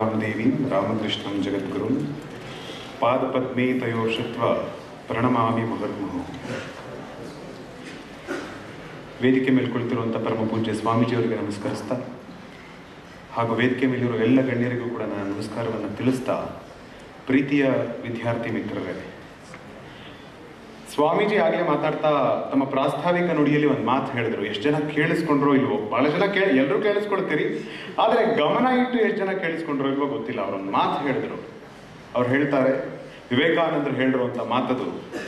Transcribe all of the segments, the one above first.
ರಾಮದೇವೀಂ ರಾಮಕೃಷ್ಣಂ ಜಗದ್ಗುರುಂ ಪಾದಪದ್ಮೇ ತಯೋ ಶುತ್ವ ಪ್ರಣಮಾಮಿ ಮುಹುರ್ಮುಹು ವೇದಿಕೆ ಮೇಲೆ ಕುಳಿತಿರುವಂಥ ಪರಮ ಪೂಜ್ಯ ಸ್ವಾಮೀಜಿಯವರಿಗೆ ನಮಸ್ಕರಿಸ್ತಾ ಹಾಗೂ ವೇದಿಕೆ ಮೇಲಿರುವ ಎಲ್ಲ ಗಣ್ಯರಿಗೂ ಕೂಡ ನಾನು ನಮಸ್ಕಾರವನ್ನು ತಿಳಿಸ್ತಾ ಪ್ರೀತಿಯ ವಿದ್ಯಾರ್ಥಿ ಮಿತ್ರರೇ ಸ್ವಾಮೀಜಿ ಆಗಲೇ ಮಾತಾಡ್ತಾ ತಮ್ಮ ಪ್ರಾಸ್ತಾವಿಕ ನುಡಿಯಲ್ಲಿ ಒಂದು ಮಾತು ಹೇಳಿದ್ರು ಎಷ್ಟು ಜನ ಕೇಳಿಸ್ಕೊಂಡ್ರೋ ಇಲ್ವೋ ಬಹಳ ಜನ ಕೇಳಿ ಎಲ್ಲರೂ ಕೇಳಿಸ್ಕೊಳ್ತೀರಿ ಆದರೆ ಗಮನ ಇಟ್ಟು ಎಷ್ಟು ಜನ ಕೇಳಿಸ್ಕೊಂಡ್ರೋ ಇಲ್ವೋ ಗೊತ್ತಿಲ್ಲ ಅವರೊಂದು ಮಾತು ಹೇಳಿದ್ರು ಅವ್ರು ಹೇಳ್ತಾರೆ ವಿವೇಕಾನಂದರು ಹೇಳಿರುವಂಥ ಮಾತದು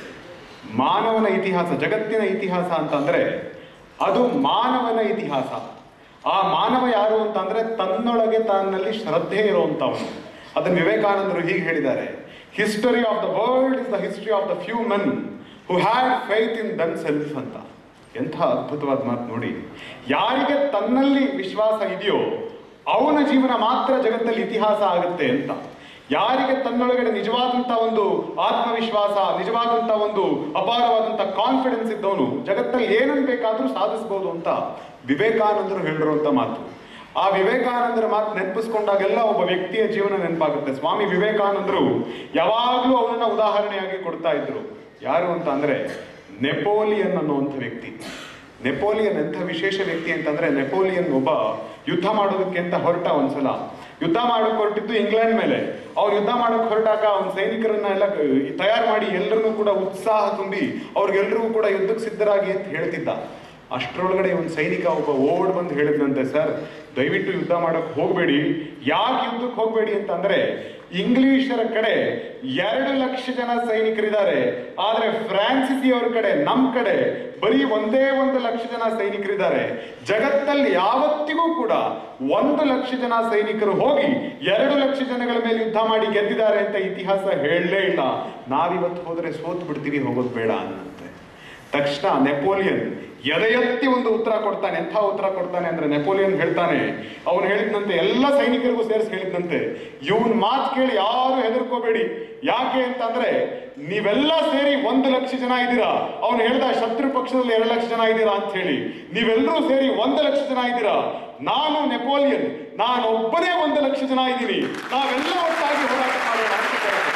ಮಾನವನ ಇತಿಹಾಸ ಜಗತ್ತಿನ ಇತಿಹಾಸ ಅಂತಂದ್ರೆ ಅದು ಮಾನವನ ಇತಿಹಾಸ ಆ ಮಾನವ ಯಾರು ಅಂತಂದ್ರೆ ತನ್ನೊಳಗೆ ತನ್ನಲ್ಲಿ ಶ್ರದ್ಧೆ ಇರುವಂತವನು ಅದನ್ನು ವಿವೇಕಾನಂದರು ಹೀಗೆ ಹೇಳಿದ್ದಾರೆ history of the world is the history of the few men who had faith in them self ಅಂತ ಎಂಥ ಅದ್ಭುತವಾದ ಮಾತು ನೋಡಿ ಯಾರಿಗೆ ತನ್ನಲ್ಲಿ ವಿಶ್ವಾಸ ಇದೆಯೋ ಅವನ ಜೀವನ ಮಾತ್ರ ಜಗತ್ತಲ್ಲಿ ಇತಿಹಾಸ ಆಗುತ್ತೆ ಅಂತ ಯಾರಿಗೆ ತನ್ನೊಳಗಡೆ ನಿಜವಾದಂತ ಒಂದು ಆತ್ಮವಿಶ್ವಾಸ ನಿಜವಾದಂತ ಒಂದು ಅಪಾರವಾದಂತ ಕಾನ್ಫಿಡೆನ್ಸ್ ಇದ್ದವನು ಜಗತ್ತಲ್ಲಿ ಏನನ್ನು ಬೇಕಾದ್ರೂ ಸಾಧಿಸಬಹುದು ಅಂತ ವಿವೇಕಾನಂದರು ಹೇಳಿರುವಂತ ಮಾತು ಆ ವಿವೇಕಾನಂದರ ಮಾತು ನೆನಪಿಸ್ಕೊಂಡಾಗೆಲ್ಲ ಒಬ್ಬ ವ್ಯಕ್ತಿಯ ಜೀವನ ನೆನಪಾಗುತ್ತೆ ಸ್ವಾಮಿ ವಿವೇಕಾನಂದರು ಯಾವಾಗಲೂ ಅವನನ್ನ ಉದಾಹರಣೆಯಾಗಿ ಕೊಡ್ತಾ ಇದ್ರು ಯಾರು ಅಂತ ಅಂದ್ರೆ ನೆಪೋಲಿಯನ್ ಅನ್ನುವಂಥ ವ್ಯಕ್ತಿ ನೆಪೋಲಿಯನ್ ಎಂಥ ವಿಶೇಷ ವ್ಯಕ್ತಿ ಅಂತಂದ್ರೆ ನೆಪೋಲಿಯನ್ ಒಬ್ಬ ಯುದ್ಧ ಮಾಡೋದಕ್ಕೆ ಅಂತ ಹೊರಟ ಒಂದ್ಸಲ ಯುದ್ಧ ಮಾಡಕ್ ಹೊರಟಿದ್ದು ಇಂಗ್ಲೆಂಡ್ ಮೇಲೆ ಅವ್ರು ಯುದ್ಧ ಮಾಡಕ್ ಹೊರಟಾಗ ಅವ್ನ ಸೈನಿಕರನ್ನ ಎಲ್ಲ ತಯಾರು ಮಾಡಿ ಎಲ್ಲರನ್ನೂ ಕೂಡ ಉತ್ಸಾಹ ತುಂಬಿ ಅವ್ರಿಗೆಲ್ರಿಗೂ ಕೂಡ ಯುದ್ಧಕ್ಕೆ ಸಿದ್ಧರಾಗಿ ಅಂತ ಹೇಳ್ತಿದ್ದ ಅಷ್ಟರೊಳಗಡೆ ಒಂದು ಸೈನಿಕ ಒಬ್ಬ ಓಡ್ ಬಂದು ಹೇಳಿದ್ನಂತೆ ಸರ್ ದಯವಿಟ್ಟು ಯುದ್ಧ ಮಾಡಕ್ ಹೋಗ್ಬೇಡಿ ಯಾಕೆ ಯುದ್ಧಕ್ಕೆ ಹೋಗ್ಬೇಡಿ ಅಂತಂದ್ರೆ ಇಂಗ್ಲಿಷರ ಕಡೆ ಎರಡು ಲಕ್ಷ ಜನ ಸೈನಿಕರಿದ್ದಾರೆ ಆದ್ರೆ ಫ್ರಾನ್ಸಿಸಿ ಅವ್ರ ಕಡೆ ನಮ್ ಕಡೆ ಬರೀ ಒಂದೇ ಒಂದು ಲಕ್ಷ ಜನ ಸೈನಿಕರಿದ್ದಾರೆ ಜಗತ್ತಲ್ಲಿ ಯಾವತ್ತಿಗೂ ಕೂಡ ಒಂದು ಲಕ್ಷ ಜನ ಸೈನಿಕರು ಹೋಗಿ ಎರಡು ಲಕ್ಷ ಜನಗಳ ಮೇಲೆ ಯುದ್ಧ ಮಾಡಿ ಗೆದ್ದಿದ್ದಾರೆ ಅಂತ ಇತಿಹಾಸ ಹೇಳಲೇ ಇಲ್ಲ ನಾವಿವತ್ತು ಹೋದ್ರೆ ಸೋತ್ ಬಿಡ್ತೀವಿ ಹೋಗೋದು ಬೇಡ ಅನ್ನಂತೆ ತಕ್ಷಣ ನೆಪೋಲಿಯನ್ ಎದೆಯತ್ತಿ ಒಂದು ಉತ್ತರ ಕೊಡ್ತಾನೆ ಎಂಥ ಉತ್ತರ ಕೊಡ್ತಾನೆ ಅಂದ್ರೆ ನೆಪೋಲಿಯನ್ ಹೇಳ್ತಾನೆ ಅವನು ಹೇಳಿದ್ನಂತೆ ಎಲ್ಲ ಸೈನಿಕರಿಗೂ ಸೇರಿಸಿ ಹೇಳಿದ್ನಂತೆ ಇವನ್ ಮಾತು ಕೇಳಿ ಯಾರು ಹೆದರ್ಕೋಬೇಡಿ ಯಾಕೆ ಅಂತಂದ್ರೆ ನೀವೆಲ್ಲ ಸೇರಿ ಒಂದು ಲಕ್ಷ ಜನ ಇದ್ದೀರಾ ಅವನು ಹೇಳ್ದ ಶತ್ರು ಪಕ್ಷದಲ್ಲಿ ಎರಡು ಲಕ್ಷ ಜನ ಇದ್ದೀರಾ ಅಂತ ಹೇಳಿ ನೀವೆಲ್ಲರೂ ಸೇರಿ ಒಂದು ಲಕ್ಷ ಜನ ಇದ್ದೀರಾ ನಾನು ನೆಪೋಲಿಯನ್ ನಾನು ಒಬ್ಬನೇ ಒಂದು ಲಕ್ಷ ಜನ ಇದ್ದೀನಿ ನಾವೆಲ್ಲ ಒಟ್ಟಾಗಿ ಹೋರಾಟ ಮಾಡೋಣ ಅಂತ ಕೇಳ್ತಾರೆ.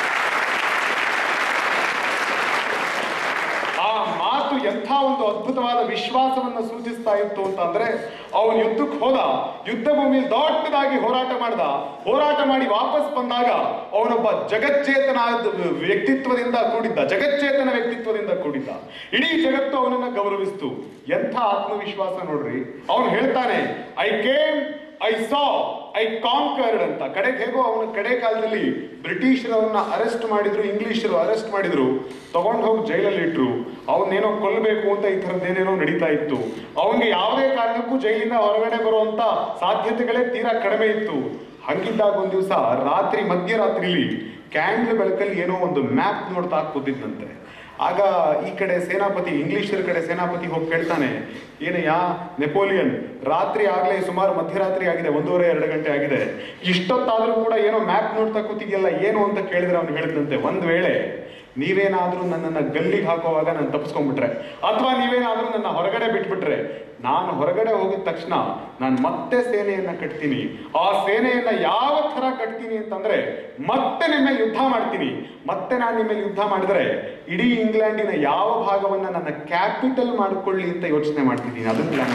ಆ ಮಾತು ಎಂಥ ಒಂದು ಅದ್ಭುತವಾದ ವಿಶ್ವಾಸವನ್ನ ಸೂಚಿಸ್ತಾ ಇತ್ತು ಅಂತಂದ್ರೆ ಅವನು ಯುದ್ಧಕ್ಕೆ ಹೋದ ಯುದ್ಧ ಭೂಮಿಯಲ್ಲಿ ದೊಡ್ಡದಾಗಿ ಹೋರಾಟ ಮಾಡ್ದ ಹೋರಾಟ ಮಾಡಿ ವಾಪಸ್ ಬಂದಾಗ ಅವನೊಬ್ಬ ಜಗಚ್ಚೇತನ ವ್ಯಕ್ತಿತ್ವದಿಂದ ಕೂಡಿದ್ದ ಜಗಚ್ಚೇತನ ವ್ಯಕ್ತಿತ್ವದಿಂದ ಕೂಡಿದ್ದ ಇಡೀ ಜಗತ್ತು ಅವನನ್ನ ಗೌರವಿಸ್ತು ಎಂಥ ಆತ್ಮವಿಶ್ವಾಸ ನೋಡ್ರಿ ಅವನು ಹೇಳ್ತಾನೆ I came I saw I conquered ಅಂತ ಕಡೆಗೆ ಹೇಗೋ ಅವನ ಕಡೆ ಕಾಲದಲ್ಲಿ ಬ್ರಿಟಿಷರವನ್ನ ಅರೆಸ್ಟ್ ಮಾಡಿದ್ರು ಇಂಗ್ಲಿಷರು ಅರೆಸ್ಟ್ ಮಾಡಿದ್ರು ತಗೊಂಡು ಹೋಗಿ ಜೈಲಲ್ಲಿ ಇಟ್ರು ಅವನ್ನೇನೋ ಕೊಲ್ಲಬೇಕು ಅಂತ ಈ ಥರದ್ದು ಏನೇನೋ ನಡೀತಾ ಇತ್ತು ಅವನಿಗೆ ಯಾವುದೇ ಕಾರಣಕ್ಕೂ ಜೈಲಿಂದ ಹೊರಗಡೆ ಬರುವಂತ ಸಾಧ್ಯತೆಗಳೇ ತೀರಾ ಕಡಿಮೆ ಇತ್ತು ಹಂಗಿದ್ದಾಗ ಒಂದ್ ದಿವಸ ರಾತ್ರಿ ಮಧ್ಯರಾತ್ರಿಲಿ ಕ್ಯಾಂಡ್ಲ್ ಬೆಳಕಲ್ಲಿ ಏನೋ ಒಂದು ಮ್ಯಾಪ್ ನೋಡ್ತಾ ಕೂತಿದ್ನಂತೆ ಆಗ ಈ ಕಡೆ ಸೇನಾಪತಿ ಇಂಗ್ಲಿಷರ ಕಡೆ ಸೇನಾಪತಿ ಹೋಗಿ ಕೇಳ್ತಾನೆ ಏನಯ್ಯ ನೆಪೋಲಿಯನ್ ರಾತ್ರಿ ಆಗ್ಲೇ ಸುಮಾರು ಮಧ್ಯರಾತ್ರಿ ಆಗಿದೆ ಒಂದೂವರೆ ಎರಡು ಗಂಟೆ ಆಗಿದೆ ಇಷ್ಟೊತ್ತಾದ್ರೂ ಕೂಡ ಏನೋ ಮ್ಯಾಪ್ ನೋಡ್ತಾ ಕೂತಿದ್ಯಲ್ಲ ಏನು ಅಂತ ಕೇಳಿದ್ರೆ ಅವ್ನು ಹೇಳಿದಂತೆ ಒಂದ್ ವೇಳೆ ನೀವೇನಾದ್ರೂ ನನ್ನನ್ನ ಗಲ್ಲಿಗೆ ಹಾಕುವಾಗ ನಾನು ತಪ್ಪಿಸ್ಕೊಂಡ್ಬಿಟ್ರೆ ಅಥವಾ ನೀವೇನಾದ್ರೂ ನನ್ನ ಹೊರಗಡೆ ಬಿಟ್ಬಿಟ್ರೆ ನಾನು ಹೊರಗಡೆ ಹೋಗಿದ ತಕ್ಷಣ ನಾನು ಮತ್ತೆ ಸೇನೆಯನ್ನ ಕಟ್ತೀನಿ ಆ ಸೇನೆಯನ್ನ ಯಾವ ತರ ಕಟ್ತೀನಿ ಅಂತಂದ್ರೆ ಮತ್ತೆ ನಿಮ್ಮ ಮೇಲೆ ಯುದ್ಧ ಮಾಡ್ತೀನಿ ಮತ್ತೆ ನಾನು ನಿಮ್ಮ ಮೇಲೆ ಯುದ್ಧ ಮಾಡಿದ್ರೆ ಇಡೀ ಇಂಗ್ಲೆಂಡಿನ ಯಾವ ಭಾಗವನ್ನ ನನ್ನ ಕ್ಯಾಪಿಟಲ್ ಮಾಡ್ಕೊಳ್ಳಿ ಅಂತ ಯೋಚನೆ ಮಾಡ್ತಿದ್ದೀನಿ ಅದನ್ನ ಪ್ಲಾನ್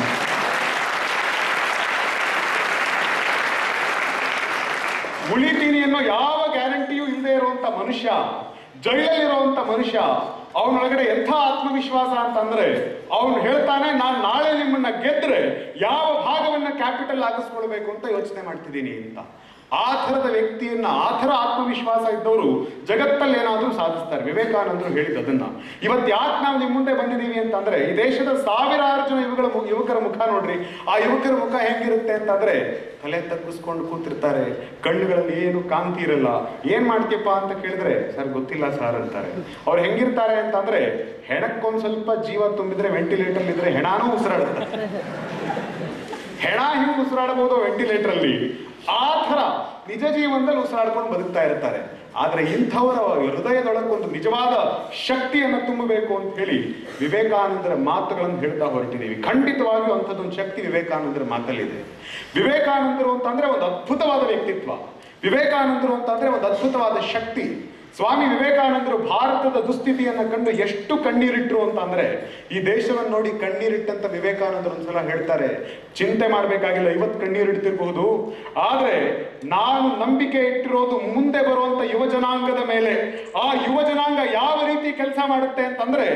ಉಳಿತೀನಿ ಅನ್ನೋ ಯಾವ ಗ್ಯಾರಂಟಿಯೂ ಇಲ್ಲದೆ ಇರುವಂತ ಮನುಷ್ಯ ಜೈಲಲ್ಲಿರುವಂತ ಮನುಷ್ಯ ಅವನೊಳಗಡೆ ಎಂಥ ಆತ್ಮವಿಶ್ವಾಸ ಅಂತಂದ್ರೆ ಅವನು ಹೇಳ್ತಾನೆ ನಾನು ನಾಳೆ ನಿಮ್ಮನ್ನ ಗೆದ್ರೆ ಯಾವ ಭಾಗವನ್ನ ಕ್ಯಾಪಿಟಲ್ ಆಗಿಸ್ಕೊಳ್ಬೇಕು ಅಂತ ಯೋಚನೆ ಮಾಡ್ತಿದ್ದೀನಿ ಅಂತ ಆ ಥರದ ವ್ಯಕ್ತಿಯನ್ನ ಆ ಥರ ಆತ್ಮವಿಶ್ವಾಸ ಇದ್ದವರು ಜಗತ್ತಲ್ಲಿ ಏನಾದರೂ ಸಾಧಿಸ್ತಾರೆ ವಿವೇಕಾನಂದರು ಹೇಳಿದ ಅದನ್ನ ಇವತ್ತು ಯಾಕೆ ನಾವು ನಿಮ್ಮ ಮುಂದೆ ಬಂದಿದ್ದೀವಿ ಅಂತಂದ್ರೆ ಈ ದೇಶದ ಸಾವಿರಾರು ಜನ ಯುವಗಳ ಮು- ಯುವಕರ ಮುಖ ನೋಡ್ರಿ ಆ ಯುವಕರ ಮುಖ ಹೆಂಗಿರುತ್ತೆ ಅಂತಂದ್ರೆ ತಲೆ ತಗ್ಗಿಸ್ಕೊಂಡು ಕೂತಿರ್ತಾರೆ ಕಣ್ಣುಗಳಲ್ಲಿ ಏನು ಕಾಂತಿ ಇರಲ್ಲ ಏನ್ ಮಾಡ್ತೀಯಪ್ಪ ಅಂತ ಕೇಳಿದ್ರೆ ಸರ್ ಗೊತ್ತಿಲ್ಲ ಸರ್ ಅಂತಾರೆ ಅವ್ರು ಹೆಂಗಿರ್ತಾರೆ ಅಂತಂದ್ರೆ ಹೆಣಕ್ಕೊಂದ್ ಸ್ವಲ್ಪ ಜೀವ ತುಂಬಿದ್ರೆ ವೆಂಟಿಲೇಟರ್ ಇದ್ರೆ ಹೆಣಾನೂ ಉಸಿರಾಡುತ್ತೆ ಹೆಣ ಹಿಂಗ್ ಉಸಿರಾಡಬಹುದು ವೆಂಟಿಲೇಟರ್ ಅಲ್ಲಿ ಆ ಥರ ನಿಜ ಜೀವನದಲ್ಲಿ ಉಸಿರಾಡ್ಕೊಂಡು ಬದುಕ್ತಾ ಇರ್ತಾರೆ ಆದ್ರೆ ಇಂಥವರ ಹೃದಯದೊಳಗೊಂದು ನಿಜವಾದ ಶಕ್ತಿಯನ್ನು ತುಂಬಬೇಕು ಅಂತ ಹೇಳಿ ವಿವೇಕಾನಂದರ ಮಾತುಗಳನ್ನು ಹೇಳ್ತಾ ಹೊರಟಿದ್ದೀವಿ ಖಂಡಿತವಾಗಿಯೂ ಅಂಥದ್ದೊಂದು ಶಕ್ತಿ ವಿವೇಕಾನಂದರ ಮಾತಲ್ಲಿದೆ ವಿವೇಕಾನಂದರು ಅಂತಂದ್ರೆ ಒಂದು ಅದ್ಭುತವಾದ ವ್ಯಕ್ತಿತ್ವ ವಿವೇಕಾನಂದರು ಅಂತಂದ್ರೆ ಒಂದು ಅದ್ಭುತವಾದ ಶಕ್ತಿ ಸ್ವಾಮಿ ವಿವೇಕಾನಂದರು ಭಾರತದ ದುಸ್ಥಿತಿಯನ್ನ ಕಂಡು ಎಷ್ಟು ಕಣ್ಣೀರಿಟ್ರು ಅಂತ ಅಂದ್ರೆ ಈ ದೇಶವನ್ನು ನೋಡಿ ಕಣ್ಣೀರಿಟ್ಟಂತ ವಿವೇಕಾನಂದರು ಒಂದ್ಸಲ ಹೇಳ್ತಾರೆ ಚಿಂತೆ ಮಾಡಬೇಕಾಗಿಲ್ಲ ಇವತ್ತು ಕಣ್ಣೀರಿಡ್ತಿರ್ಬಹುದು ಆದ್ರೆ ನಾನು ನಂಬಿಕೆ ಇಟ್ಟಿರೋದು ಮುಂದೆ ಬರುವಂತ ಯುವ ಜನಾಂಗದ ಮೇಲೆ ಆ ಯುವ ಜನಾಂಗ ಯಾವ ರೀತಿ ಕೆಲಸ ಮಾಡುತ್ತೆ ಅಂತಂದ್ರೆ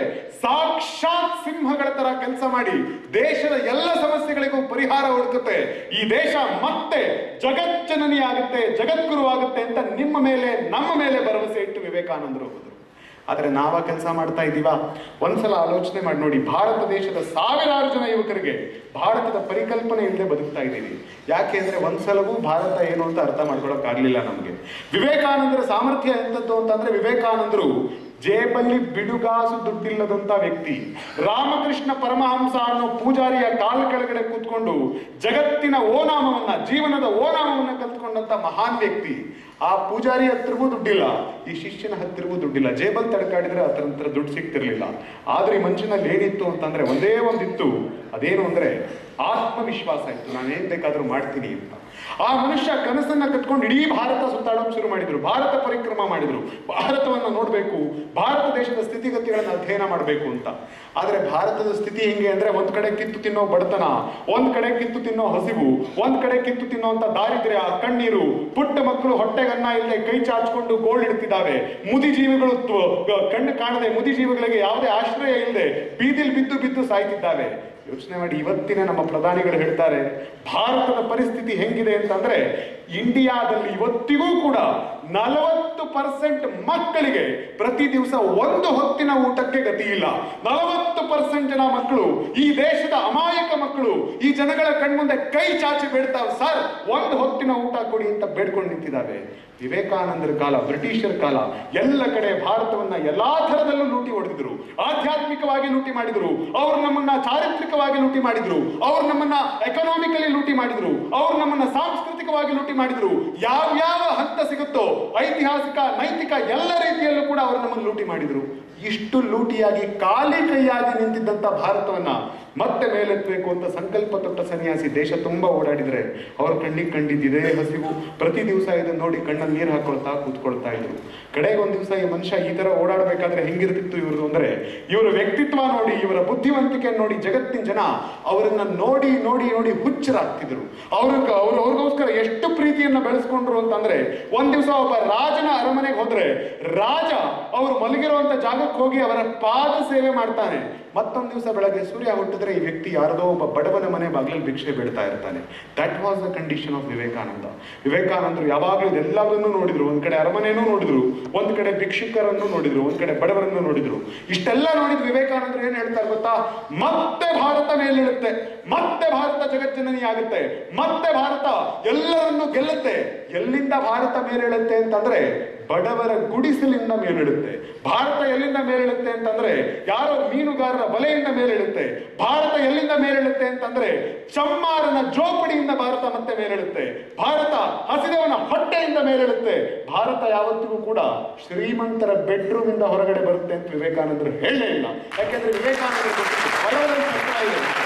ಸಾಕ್ಷಾತ್ ಸಿಂಹಗಳ ತರ ಕೆಲಸ ಮಾಡಿ ದೇಶದ ಎಲ್ಲ ಸಮಸ್ಯೆಗಳಿಗೂ ಪರಿಹಾರ ಹುಡುಕುತ್ತೆ ಈ ದೇಶ ಮತ್ತೆ ಜಗಜ್ಜನನಿ ಆಗುತ್ತೆ ಜಗದ್ಗುರು ಆಗುತ್ತೆ ಅಂತ ನಿಮ್ಮ ಮೇಲೆ ನಮ್ಮ ಮೇಲೆ ಭರವಸೆ ಇಟ್ಟು ವಿವೇಕಾನಂದರು ಹೋದರು ಆದ್ರೆ ನಾವ ಕೆಲಸ ಮಾಡ್ತಾ ಇದ್ದೀವಾ ಒಂದ್ಸಲ ಆಲೋಚನೆ ಮಾಡಿ ನೋಡಿ ಭಾರತ ದೇಶದ ಸಾವಿರಾರು ಜನ ಯುವಕರಿಗೆ ಭಾರತದ ಪರಿಕಲ್ಪನೆ ಇಲ್ಲದೆ ಬದುಕ್ತಾ ಇದ್ದೀವಿ ಯಾಕೆ ಅಂದ್ರೆ ಒಂದ್ಸಲವೂ ಭಾರತ ಏನು ಅಂತ ಅರ್ಥ ಮಾಡ್ಕೊಳಕ್ ಆಗ್ಲಿಲ್ಲ ನಮ್ಗೆ ವಿವೇಕಾನಂದರ ಸಾಮರ್ಥ್ಯ ಎಂತದ್ದು ಅಂತಂದ್ರೆ ವಿವೇಕಾನಂದರು ಜೇಬಲ್ಲಿ ಬಿಡುಗಾಸು ದುಡ್ಡಿಲ್ಲದಂತ ವ್ಯಕ್ತಿ ರಾಮಕೃಷ್ಣ ಪರಮಹಂಸ ಅನ್ನೋ ಪೂಜಾರಿಯ ಕಾಲ ಕೆಳಗಡೆ ಕೂತ್ಕೊಂಡು ಜಗತ್ತಿನ ಓನಾಮವನ್ನ ಜೀವನದ ಓನಾಮವನ್ನ ಕಲ್ತ್ಕೊಂಡಂತ ಮಹಾನ್ ವ್ಯಕ್ತಿ ಆ ಪೂಜಾರಿ ಹತ್ರವೂ ದುಡ್ಡಿಲ್ಲ ಈ ಶಿಷ್ಯನ ಹತ್ತಿರವೂ ದುಡ್ಡಿಲ್ಲ ಜೇಬಲ್ ತಡ್ಕಾಡಿದ್ರೆ ಆತರ ಹತ್ರ ದುಡ್ಡು ಸಿಗ್ತಿರ್ಲಿಲ್ಲ ಆದ್ರೆ ಈ ಮನುಷ್ಯನಲ್ಲಿ ಏನಿತ್ತು ಅಂತಂದ್ರೆ ಒಂದೇ ಒಂದಿತ್ತು ಅದೇನು ಅಂದ್ರೆ ಆತ್ಮವಿಶ್ವಾಸ ಇತ್ತು ನಾನು ಏನ್ ಬೇಕಾದ್ರೂ ಮಾಡ್ತೀನಿ ಅಂತ ಆ ಮನುಷ್ಯ ಕನಸನ್ನ ಕಟ್ಕೊಂಡು ಇಡೀ ಭಾರತ ಸುತ್ತಾಡೋಕೆ ಶುರು ಮಾಡಿದ್ರು ಭಾರತ ಪರಿಕ್ರಮ ಮಾಡಿದ್ರು ಭಾರತವನ್ನ ನೋಡ್ಬೇಕು ಭಾರತ ದೇಶದ ಸ್ಥಿತಿಗತಿಗಳನ್ನ ಅಧ್ಯಯನ ಮಾಡಬೇಕು ಅಂತ ಆದ್ರೆ ಭಾರತದ ಸ್ಥಿತಿ ಹೆಂಗೆ ಅಂದ್ರೆ ಒಂದ್ ಕಡೆ ಕಿತ್ತು ತಿನ್ನೋ ಬಡತನ ಒಂದ್ ಕಡೆ ಕಿತ್ತು ತಿನ್ನೋ ಹಸಿವು ಒಂದ್ ಕಡೆ ಕಿತ್ತು ತಿನ್ನೋಂತ ದಾರಿದ್ರ್ಯ ಕಣ್ಣೀರು ಪುಟ್ಟ ಮಕ್ಕಳು ಹೊಟ್ಟೆಗನ್ನ ಇಲ್ಲದೆ ಕೈ ಚಾಚ್ಕೊಂಡು ಗೋಳ್ ಇಡ್ತಿದ್ದಾವೆ ಮುದಿ ಜೀವಿಗಳು ತ್ವ- ಗ- ಕಣ್ಣು ಕಾಣದೆ ಮುದಿ ಜೀವಿಗಳಿಗೆ ಯಾವುದೇ ಆಶ್ರಯ ಇಲ್ಲದೆ ಬೀದಿಲ್ ಬಿದ್ದು ಬಿದ್ದು ಸಾಯ್ತಿದ್ದಾವೆ ಯೋಚನೆ ಮಾಡಿ ಇವತ್ತಿನ ನಮ್ಮ ಪ್ರಧಾನಿಗಳು ಹೇಳ್ತಾರೆ ಭಾರತದ ಪರಿಸ್ಥಿತಿ ಹೆಂಗಿದೆ ಅಂತಂದ್ರೆ ಇಂಡಿಯಾದಲ್ಲಿ ಇವತ್ತಿಗೂ ಕೂಡ ನಲವತ್ತು ಪರ್ಸೆಂಟ್ ಮಕ್ಕಳಿಗೆ ಪ್ರತಿ ದಿವಸ ಒಂದು ಹೊತ್ತಿನ ಊಟಕ್ಕೆ ಗತಿ ಇಲ್ಲ ನಲವತ್ತು ಪರ್ಸೆಂಟ್ ಜನ ಮಕ್ಕಳು ಈ ದೇಶದ ಅಮಾಯಕ ಮಕ್ಕಳು ಈ ಜನಗಳ ಕಣ್ಮುಂದೆ ಕೈ ಚಾಚಿ ಬೇಡ್ತಾವೆ ಸರ್ ಒಂದು ಹೊತ್ತಿನ ಊಟ ಕೊಡಿ ಅಂತ ಬೇಡ್ಕೊಂಡು ನಿಂತಿದ್ದಾವೆ ವಿವೇಕಾನಂದರ ಕಾಲ ಬ್ರಿಟಿಷರ ಕಾಲ ಎಲ್ಲ ಕಡೆ ಭಾರತವನ್ನ ಎಲ್ಲಾ ಥರದಲ್ಲೂ ಲೂಟಿ ಹೊಡೆದಿದ್ರು ಆಧ್ಯಾತ್ಮಿಕವಾಗಿ ಲೂಟಿ ಮಾಡಿದ್ರು ಅವ್ರು ನಮ್ಮನ್ನ ಚಾರಿತ್ರಿಕವಾಗಿ ಲೂಟಿ ಮಾಡಿದ್ರು ಅವ್ರು ನಮ್ಮನ್ನ ಎಕನಾಮಿಕಲಿ ಲೂಟಿ ಮಾಡಿದ್ರು ಅವ್ರು ನಮ್ಮನ್ನ ಸಾಂಸ್ಕೃತಿಕವಾಗಿ ಲೂಟಿ ಮಾಡಿದ್ರು ಯಾವ್ಯಾವ ಹಂತ ಸಿಗುತ್ತೋ ಐತಿಹಾಸಿಕ ನೈತಿಕ ಎಲ್ಲ ರೀತಿಯಲ್ಲೂ ಕೂಡ ಅವರು ನಮ್ಮನ್ನು ಲೂಟಿ ಮಾಡಿದ್ರು ಇಷ್ಟು ಲೂಟಿಯಾಗಿ ಖಾಲಿ ಕೈಯಾಗಿ ನಿಂತಿದ್ದಂತ ಭಾರತವನ್ನ ಮತ್ತೆ ಮೇಲೆತ್ತಬೇಕು ಅಂತ ಸಂಕಲ್ಪ ತೊಟ್ಟ ಸನ್ಯಾಸಿ ದೇಶ ತುಂಬಾ ಓಡಾಡಿದ್ರೆ ಅವ್ರ ಕಣ್ಣಿಗೆ ಕಂಡಿದ್ದಿದೆ ಹಸಿವು ಪ್ರತಿ ದಿವಸ ಇದನ್ನ ನೋಡಿ ಕಣ್ಣಲ್ಲಿ ನೀರು ಹಾಕೊಳ್ತಾ ಕೂತ್ಕೊಳ್ತಾ ಇದ್ರು ಕಡೆಗೆ ಒಂದ್ ದಿವಸ ಈ ಮನುಷ್ಯ ಈ ತರ ಓಡಾಡ್ಬೇಕಾದ್ರೆ ಹೆಂಗಿರ್ತಿತ್ತು ಇವ್ರದ್ದು ಅಂದ್ರೆ ಇವರ ವ್ಯಕ್ತಿತ್ವ ನೋಡಿ ಇವರ ಬುದ್ಧಿವಂತಿಕೆ ನೋಡಿ ಜಗತ್ತಿನ ಜನ ಅವರನ್ನ ನೋಡಿ ನೋಡಿ ನೋಡಿ ಹುಚ್ಚರಾಗ್ತಿದ್ರು ಅವ್ರಿಗೆ ಅವ್ರು ಅವ್ರಿಗೋಸ್ಕರ ಎಷ್ಟು ಪ್ರೀತಿಯನ್ನ ಬೆಳೆಸ್ಕೊಂಡ್ರು ಅಂತಂದ್ರೆ ಒಂದ್ ದಿವಸ ಒಬ್ಬ ರಾಜನ ಅರಮನೆಗೆ ಹೋದ್ರೆ ರಾಜ ಅವರು ಮಲಗಿರುವಂತ ಜಾಗಕ್ಕೆ ಹೋಗಿ ಅವರ ಪಾದ ಸೇವೆ ಮಾಡ್ತಾನೆ ಮತ್ತೊಂದು ದಿವಸ ಬೆಳಗ್ಗೆ ಸೂರ್ಯ ಹುಟ್ಟಿದ್ರೆ ಈ ವ್ಯಕ್ತಿ ಯಾರದೋ ಒಬ್ಬ ಬಡವನ ಮನೆ ಬಾಗಿಲಲ್ಲಿ ಭಿಕ್ಷೆ ಬೇಡ್ತಾ ಇರ್ತಾನೆ that was the condition of Vivekananda ವಿವೇಕಾನಂದರು ಯಾವಾಗಲೂ ಇದೆಲ್ಲವನ್ನೂ ನೋಡಿದ್ರು ಒಂದ್ ಕಡೆ ಅರಮನೆನೂ ನೋಡಿದ್ರು ಒಂದ್ ಕಡೆ ಭಿಕ್ಷುಕರನ್ನು ನೋಡಿದ್ರು ಒಂದ್ ಕಡೆ ಬಡವರನ್ನು ನೋಡಿದ್ರು ಇಷ್ಟೆಲ್ಲ ನೋಡಿದ್ ವಿವೇಕಾನಂದರು ಏನ್ ಹೇಳ್ತಾರೆ ಗೊತ್ತಾ ಮತ್ತೆ ಭಾರತ ಮೇಲಿಳುತ್ತೆ ಮತ್ತೆ ಭಾರತ ಜಗಜ್ಜನನಿ ಆಗುತ್ತೆ ಮತ್ತೆ ಭಾರತ ಎಲ್ಲರನ್ನು ಗೆಲ್ಲುತ್ತೆ ಎಲ್ಲಿಂದ ಭಾರತ ಮೇಲೇಳುತ್ತೆ ಅಂತಂದ್ರೆ ಬಡವರ ಗುಡಿಸಲಿಂದ ಮೇಲೇಳುತ್ತೆ ಭಾರತ ಎಲ್ಲಿಂದ ಮೇಲೇಳುತ್ತೆ ಅಂತಂದ್ರೆ ಯಾರೋ ಮೀನುಗಾರರ ಬಲೆಯಿಂದ ಮೇಲೇಳುತ್ತೆ ಭಾರತ ಎಲ್ಲಿಂದ ಮೇಲೇಳುತ್ತೆ ಅಂತಂದ್ರೆ ಚಮ್ಮಾರನ ಜೋಪಡಿಯಿಂದ ಭಾರತ ಮತ್ತೆ ಮೇಲೇಳುತ್ತೆ ಭಾರತ ಹಸಿದವನ ಹೊಟ್ಟೆಯಿಂದ ಮೇಲೇಳುತ್ತೆ ಭಾರತ ಯಾವತ್ತಿಗೂ ಕೂಡ ಶ್ರೀಮಂತರ ಬೆಡ್ರೂಮ್ ಇಂದ ಹೊರಗಡೆ ಬರುತ್ತೆ ಅಂತ ವಿವೇಕಾನಂದರು ಹೇಳಲೇ ಇಲ್ಲ ಯಾಕೆಂದ್ರೆ ವಿವೇಕಾನಂದರು ಗೊತ್ತಿತ್ತು, ಬಡವರಲ್ಲಿ ಕಷ್ಟ ಇದೆ ಅಂತ.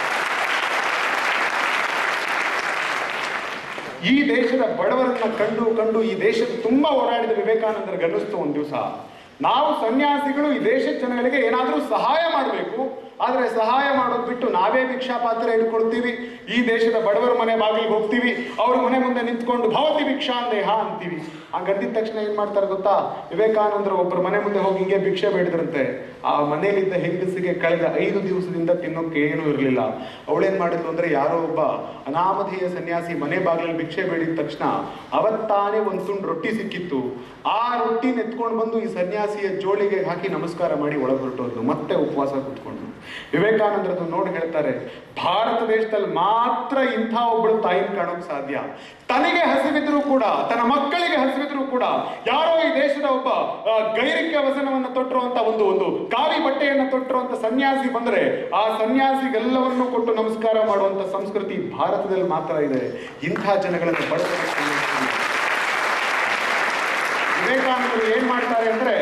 ಈ ದೇಶದ ಬಡವರನ್ನ ಕಂಡು ಕಂಡು ಈ ದೇಶದ ತುಂಬಾ ಓಡಾಡಿದ ವಿವೇಕಾನಂದರಿಗೆ ಅನ್ನಿಸ್ತು ಒಂದ್ ದಿವಸ ನಾವು ಸನ್ಯಾಸಿಗಳು ಈ ದೇಶದ ಜನಗಳಿಗೆ ಏನಾದ್ರೂ ಸಹಾಯ ಮಾಡಬೇಕು ಆದ್ರೆ ಸಹಾಯ ಮಾಡೋದು ಬಿಟ್ಟು ನಾವೇ ಭಿಕ್ಷಾ ಪಾತ್ರ ಹಿಡ್ಕೊಳ್ತೀವಿ ಈ ದೇಶದ ಬಡವರ ಮನೆ ಬಾಗಿಲಿಗೆ ಹೋಗ್ತೀವಿ ಅವ್ರ ಮನೆ ಮುಂದೆ ನಿಂತ್ಕೊಂಡು ಭವತಿ ಭಿಕ್ಷಾ ಅಂದೇಹ ಅಂತೀವಿ ಹಂಗಂದಿದ ತಕ್ಷಣ ಏನ್ ಮಾಡ್ತಾರೆ ಗೊತ್ತಾ ವಿವೇಕಾನಂದರು ಒಬ್ಬರ ಮನೆ ಮುಂದೆ ಹೋಗಿ ಹಿಂಗೆ ಭಿಕ್ಷೆ ಬೇಡಿದ್ರಂತೆ ಆ ಮನೆಯಲ್ಲಿದ್ದ ಹೆಂಗಸಿಗೆ ಕಳೆದ ಐದು ದಿವಸದಿಂದ ತಿನ್ನೋಕೆ ಏನೂ ಇರಲಿಲ್ಲ ಅವಳೇನ್ ಮಾಡಿದ್ಲು ಅಂದ್ರೆ ಯಾರೋ ಒಬ್ಬ ಅನಾಮಧೇಯ ಸನ್ಯಾಸಿ ಮನೆ ಬಾಗಿಲಲ್ಲಿ ಭಿಕ್ಷೆ ಬೇಡಿದ ತಕ್ಷಣ ಅವತ್ತಾನೇ ಒಂದ್ ತುಂಡು ರೊಟ್ಟಿ ಸಿಕ್ಕಿತ್ತು ಆ ರೊಟ್ಟಿನ ಎತ್ಕೊಂಡು ಬಂದು ಈ ಸನ್ಯಾಸಿಯ ಜೋಳಿಗೆ ಹಾಕಿ ನಮಸ್ಕಾರ ಮಾಡಿ ಒಳಗೆ ಹೊರಟೋದ್ಲು ಮತ್ತೆ ಉಪವಾಸ ಕೂತ್ಕೊಂಡ್ರು ವಿವೇಕಾನಂದರದ್ದು ನೋಡಿ ಹೇಳ್ತಾರೆ ಭಾರತ ದೇಶದಲ್ಲಿ ಮಾತ್ರ ಇಂಥ ಒಬ್ಬಳು ತಾಯಿನ ಕಾಣೋಕ್ ಸಾಧ್ಯ ತನಗೆ ಹಸಿವಿದ್ರು ಕೂಡ ತನ್ನ ಮಕ್ಕಳಿಗೆ ಹಸಿವಿದ್ರು ಕೂಡ ಯಾರೋ ಈ ದೇಶದ ಒಬ್ಬ ಆ, ಗೈರಿಕ ವಸನವನ್ನ ತೊಟ್ಟಿರುವಂತ ಒಂದು ಒಂದು ಕಾವಿ ಬಟ್ಟೆಯನ್ನ ತೊಟ್ಟಿರುವಂತ ಸನ್ಯಾಸಿ ಬಂದ್ರೆ ಆ ಸನ್ಯಾಸಿಗೆಲ್ಲವನ್ನೂ ಕೊಟ್ಟು ನಮಸ್ಕಾರ ಮಾಡುವಂತ ಸಂಸ್ಕೃತಿ ಭಾರತದಲ್ಲಿ ಮಾತ್ರ ಇದೆ ಇಂಥ ಜನಗಳನ್ನು ಬಡವರ ವಿವೇಕಾನಂದರು ಏನ್ ಮಾಡ್ತಾರೆ ಅಂದ್ರೆ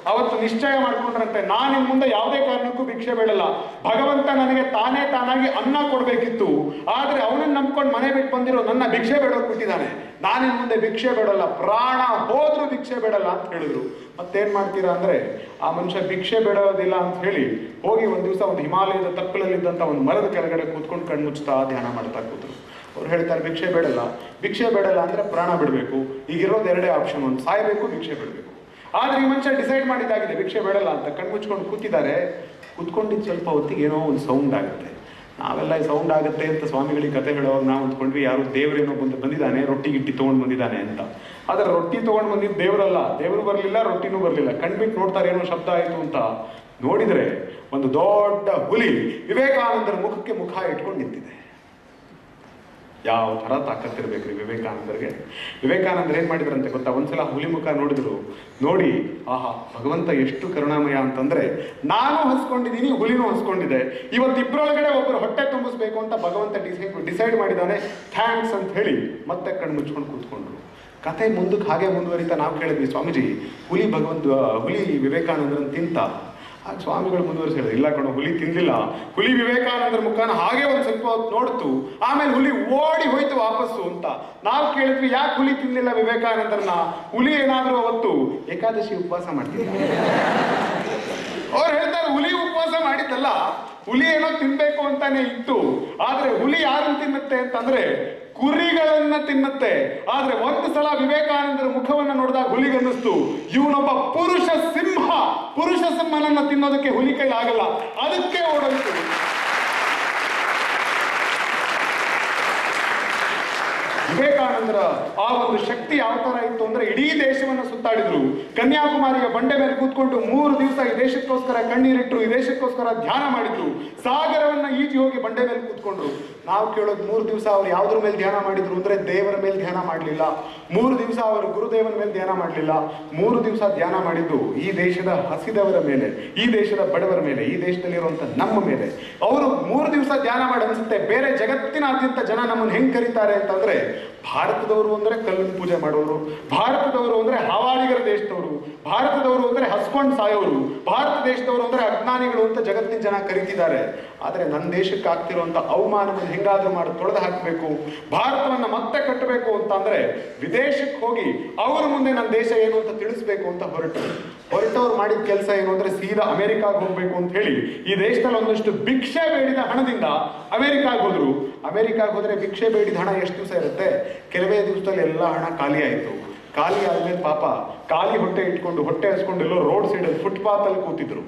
ಅವತ್ತು ನಿಶ್ಚಯ ಮಾಡ್ಕೊಂಡ್ರಂತೆ ನಾನು ಇನ್ ಮುಂದೆ ಯಾವುದೇ ಕಾರಣಕ್ಕೂ ಭಿಕ್ಷೆ ಬೇಡಲ್ಲ ಭಗವಂತ ನನಗೆ ತಾನೇ ತಾನಾಗಿ ಅನ್ನ ಕೊಡ್ಬೇಕಿತ್ತು ಆದ್ರೆ ಅವನನ್ನ ನಂಬ್ಕೊಂಡು ಮನೆ ಬಿಟ್ಟು ಬಂದಿರೋ ನನ್ನ ಭಿಕ್ಷೆ ಬೇಡೋಕ್ ಬಿಟ್ಟಿದ್ದಾನೆ ನಾನಿನ್ ಮುಂದೆ ಭಿಕ್ಷೆ ಬೇಡಲ್ಲ ಪ್ರಾಣ ಹೋದ್ರೂ ಭಿಕ್ಷೆ ಬೇಡಲ್ಲ ಅಂತ ಹೇಳಿದ್ರು ಮತ್ತೇನ್ ಮಾಡ್ತೀರಾ ಅಂದ್ರೆ ಆ ಮನುಷ್ಯ ಭಿಕ್ಷೆ ಬೇಡೋದಿಲ್ಲ ಅಂತ ಹೇಳಿ ಹೋಗಿ ಒಂದ್ ದಿವಸ ಒಂದು ಹಿಮಾಲಯದ ತಪ್ಪಲಲ್ಲಿದ್ದಂತ ಒಂದು ಮರದ ಕೆಳಗಡೆ ಕೂತ್ಕೊಂಡು ಕಣ್ಮುಚ್ತಾ ಧ್ಯಾನ ಮಾಡ್ತಾ ಕೂತ್ರು ಅವ್ರು ಹೇಳ್ತಾರೆ ಭಿಕ್ಷೆ ಬೇಡಲ್ಲ ಭಿಕ್ಷೆ ಬೇಡಲ್ಲ ಅಂದ್ರೆ ಪ್ರಾಣ ಬಿಡಬೇಕು ಈಗಿರೋದು ಎರಡೇ ಆಪ್ಷನ್ ಒಂದು ಸಾಯಬೇಕು ಭಿಕ್ಷೆ ಬಿಡಬೇಕು ಆದ್ರೆ ಈ ಮನುಷ್ಯ ಡಿಸೈಡ್ ಮಾಡಿದ್ದಾಗಿದೆ ಭಿಕ್ಷೆ ಬೇಡಲ್ಲ ಅಂತ ಕಣ್ಮುಚ್ಕೊಂಡು ಕೂತಿದ್ದಾರೆ ಕೂತ್ಕೊಂಡಿದ್ದು ಸ್ವಲ್ಪ ಹೊತ್ತಿಗೆ ಏನೋ ಒಂದು ಸೌಂಡ್ ಆಗುತ್ತೆ ನಾವೆಲ್ಲ ಸೌಂಡ್ ಆಗುತ್ತೆ ಅಂತ ಸ್ವಾಮಿಗಳಿಗೆ ಕತೆ ಹೇಳುವಾಗ ನಾವು ಅಂದ್ಕೊಂಡ್ವಿ ಯಾರು ದೇವರೇನೋ ಬಂದು ಬಂದಿದ್ದಾನೆ ರೊಟ್ಟಿ ಗಿಟ್ಟಿ ತೊಗೊಂಡು ಬಂದಿದ್ದಾನೆ ಅಂತ ಆದ್ರೆ ರೊಟ್ಟಿ ತೊಗೊಂಡು ಬಂದಿದ್ದು ದೇವರಲ್ಲ ದೇವರು ಬರಲಿಲ್ಲ ರೊಟ್ಟಿನೂ ಬರಲಿಲ್ಲ ಕಣ್ಬಿಟ್ಟು ನೋಡ್ತಾರೆ ಏನೋ ಶಬ್ದ ಆಯಿತು ಅಂತ ನೋಡಿದ್ರೆ ಒಂದು ದೊಡ್ಡ ಹುಲಿ ವಿವೇಕಾನಂದರ ಮುಖಕ್ಕೆ ಮುಖ ಇಟ್ಕೊಂಡು ನಿಂತಿದೆ ಯಾವ ಥರ ತಾಕತ್ತಿರ್ಬೇಕ್ರಿ ವಿವೇಕಾನಂದರಿಗೆ ವಿವೇಕಾನಂದ್ರ ಏನ್ ಮಾಡಿದ್ರಂತೆ ಗೊತ್ತಾ ಒಂದ್ಸಲ ಹುಲಿ ಮುಖ ನೋಡಿದ್ರು ನೋಡಿ ಆಹಾ ಭಗವಂತ ಎಷ್ಟು ಕರುಣಾಮಯ ಅಂತಂದ್ರೆ ನಾನು ಹಸ್ಕೊಂಡಿದ್ದೀನಿ ಹುಲಿನೂ ಹಸ್ಕೊಂಡಿದೆ ಇವತ್ತಿಬ್ಬರೊಳಗಡೆ ಒಬ್ಬರು ಹೊಟ್ಟೆ ತುಂಬಿಸ್ಬೇಕು ಅಂತ ಭಗವಂತ ಡಿಸೈಡ್ ಡಿಸೈಡ್ ಮಾಡಿದಾನೆ ಥ್ಯಾಂಕ್ಸ್ ಅಂತ ಹೇಳಿ ಮತ್ತೆ ಕಣ್ಣು ಮುಚ್ಕೊಂಡು ಕೂತ್ಕೊಂಡ್ರು ಕತೆ ಮುಂದಕ್ಕೆ ಹಾಗೆ ಮುಂದುವರಿತಾ ನಾವು ಕೇಳಿದ್ವಿ ಸ್ವಾಮೀಜಿ ಹುಲಿ ಭಗವಂತ ಹುಲಿ ವಿವೇಕಾನಂದರನ್ನ ತಿಂತ ಆಗ ಸ್ವಾಮಿಗಳು ಮುಂದುವರಿಸಿ ಹೇಳಿದ್ರು ಇಲ್ಲ ಕಣೋ ಹುಲಿ ತಿಂದಿಲ್ಲ ಹುಲಿ ವಿವೇಕಾನಂದರ ಮುಖಾನ ಹಾಗೆ ಒಂದು ಸ್ವಲ್ಪ ಹೊತ್ತು ನೋಡ್ತು ಆಮೇಲೆ ಹುಲಿ ಓಡಿ ಹೋಯ್ತು ವಾಪಸ್ಸು ಅಂತ ನಾವು ಕೇಳಿದ್ವಿ ಯಾಕೆ ಹುಲಿ ತಿಂದಿಲ್ಲ ವಿವೇಕಾನಂದರನ್ನ ಹುಲಿ ಏನಾದ್ರೂ ಅವತ್ತು ಏಕಾದಶಿ ಉಪವಾಸ ಮಾಡ್ತಿಲ್ಲ ಅವ್ರು ಹೇಳ್ತಾರೆ ಹುಲಿ ಉಪವಾಸ ಮಾಡಿದ್ದಲ್ಲ ಹುಲಿ ಏನೋ ತಿನ್ಬೇಕು ಅಂತಾನೆ ಇತ್ತು ಆದ್ರೆ ಹುಲಿ ಯಾರನ್ನ ತಿನ್ನುತ್ತೆ ಅಂತಂದ್ರೆ ಕುರಿಗಳನ್ನ ತಿನ್ನುತ್ತೆ ಆದ್ರೆ ಒಂದು ಸಲ ವಿವೇಕಾನಂದರ ಮುಖವನ್ನ ನೋಡಿದಾಗ ಹುಲಿಗನ್ನಿಸ್ತು ಇವನೊಬ್ಬ ಪುರುಷ ಸಿಂಹ ಪುರುಷ ಸಿಂಹನನ್ನ ತಿನ್ನೋದಕ್ಕೆ ಹುಲಿ ಕೈ ಆಗಲ್ಲ ಅದಕ್ಕೆ ಓಡೋಯ್ತು ವಿವೇಕಾನಂದರ ಆ ಒಂದು ಶಕ್ತಿ ಯಾವ ತರ ಇತ್ತು ಅಂದ್ರೆ ಇಡೀ ದೇಶವನ್ನು ಸುತ್ತಾಡಿದ್ರು ಕನ್ಯಾಕುಮಾರಿಯ ಬಂಡೆ ಮೇಲೆ ಕೂತ್ಕೊಂಡು ಮೂರು ದಿವಸ ಈ ದೇಶಕ್ಕೋಸ್ಕರ ಕಣ್ಣೀರಿಟ್ರು ಈ ದೇಶಕ್ಕೋಸ್ಕರ ಧ್ಯಾನ ಮಾಡಿದ್ರು ಸಾಗರವನ್ನ ಈಜಿ ಹೋಗಿ ಬಂಡೆ ಮೇಲೆ ಕೂತ್ಕೊಂಡ್ರು ನಾವು ಕೇಳೋದು ಮೂರು ದಿವಸ ಅವ್ರು ಯಾವ್ದ್ರ ಮೇಲೆ ಧ್ಯಾನ ಮಾಡಿದ್ರು ಅಂದ್ರೆ ದೇವರ ಮೇಲೆ ಧ್ಯಾನ ಮಾಡಲಿಲ್ಲ ಮೂರು ದಿವಸ ಅವರು ಗುರುದೇವನ ಮೇಲೆ ಧ್ಯಾನ ಮಾಡಲಿಲ್ಲ ಮೂರು ದಿವಸ ಧ್ಯಾನ ಮಾಡಿದ್ದು ಈ ದೇಶದ ಹಸಿದವರ ಮೇಲೆ ಈ ದೇಶದ ಬಡವರ ಮೇಲೆ ಈ ದೇಶದಲ್ಲಿರುವಂತ ನಮ್ಮ ಮೇಲೆ ಅವರು ಮೂರು ದಿವಸ ಧ್ಯಾನ ಮಾಡಿ ಅನ್ಸುತ್ತೆ ಬೇರೆ ಜಗತ್ತಿನಾದ್ಯಂತ ಜನ ನಮ್ಮನ್ನು ಹೆಂಗ್ ಕರೀತಾರೆ ಅಂತಂದ್ರೆ ಭಾರತದವರು ಅಂದ್ರೆ ಕಲ್ಲಿನ ಪೂಜೆ ಮಾಡೋರು ಭಾರತದವರು ಅಂದ್ರೆ ಹವಾಳಿಗರ ದೇಶದವರು ಭಾರತದವರು ಅಂದ್ರೆ ಹಸ್ಕೊಂಡ್ ಸಾಯೋರು ಭಾರತ ದೇಶದವರು ಅಂದ್ರೆ ಅಜ್ಞಾನಿಗಳು ಅಂತ ಜಗತ್ತಿನ ಜನ ಕರೀತಿದ್ದಾರೆ ಆದ್ರೆ ನನ್ನ ದೇಶಕ್ಕೆ ಆಗ್ತಿರುವಂತ ಅವಮಾನವನ್ನು ಹೆಂಗಾದ್ರೂ ಮಾಡಿ ತೊಳೆದು ಹಾಕಬೇಕು ಭಾರತವನ್ನ ಮತ್ತೆ ಕಟ್ಟಬೇಕು ಅಂತ ಅಂದ್ರೆ ವಿದೇಶಕ್ಕೆ ಹೋಗಿ ಅವ್ರ ಮುಂದೆ ನನ್ನ ದೇಶ ಏನು ಅಂತ ತಿಳಿಸ್ಬೇಕು ಅಂತ ಹೊರಟರು ಹೊರಟವ್ರು ಮಾಡಿದ ಕೆಲಸ ಏನು ಅಂದ್ರೆ ಸೀದಾ ಅಮೆರಿಕಾಗ್ ಹೋಗ್ಬೇಕು ಅಂತ ಹೇಳಿ ಈ ದೇಶದಲ್ಲಿ ಒಂದಷ್ಟು ಭಿಕ್ಷೆ ಬೇಡಿದ ಹಣದಿಂದ ಅಮೆರಿಕಾಗ್ ಹೋದ್ರು ಅಮೆರಿಕಾಗ್ ಹೋದ್ರೆ ಭಿಕ್ಷೆ ಬೇಡಿದ ಹಣ ಎಷ್ಟು ದಿವಸ ಇರುತ್ತೆ ಕೆಲವೇ ದಿವಸದಲ್ಲಿ ಎಲ್ಲ ಹಣ ಖಾಲಿ ಆಯ್ತು ಖಾಲಿ ಆದ್ಮೇಲೆ ಪಾಪ ಖಾಲಿ ಹೊಟ್ಟೆ ಇಟ್ಕೊಂಡು ಹೊಟ್ಟೆ ಹಸ್ಕೊಂಡು ಎಲ್ಲೋ ರೋಡ್ ಸೈಡ್ ಫುಟ್ಪಾತ್ ಅಲ್ಲಿ ಕೂತಿದ್ರು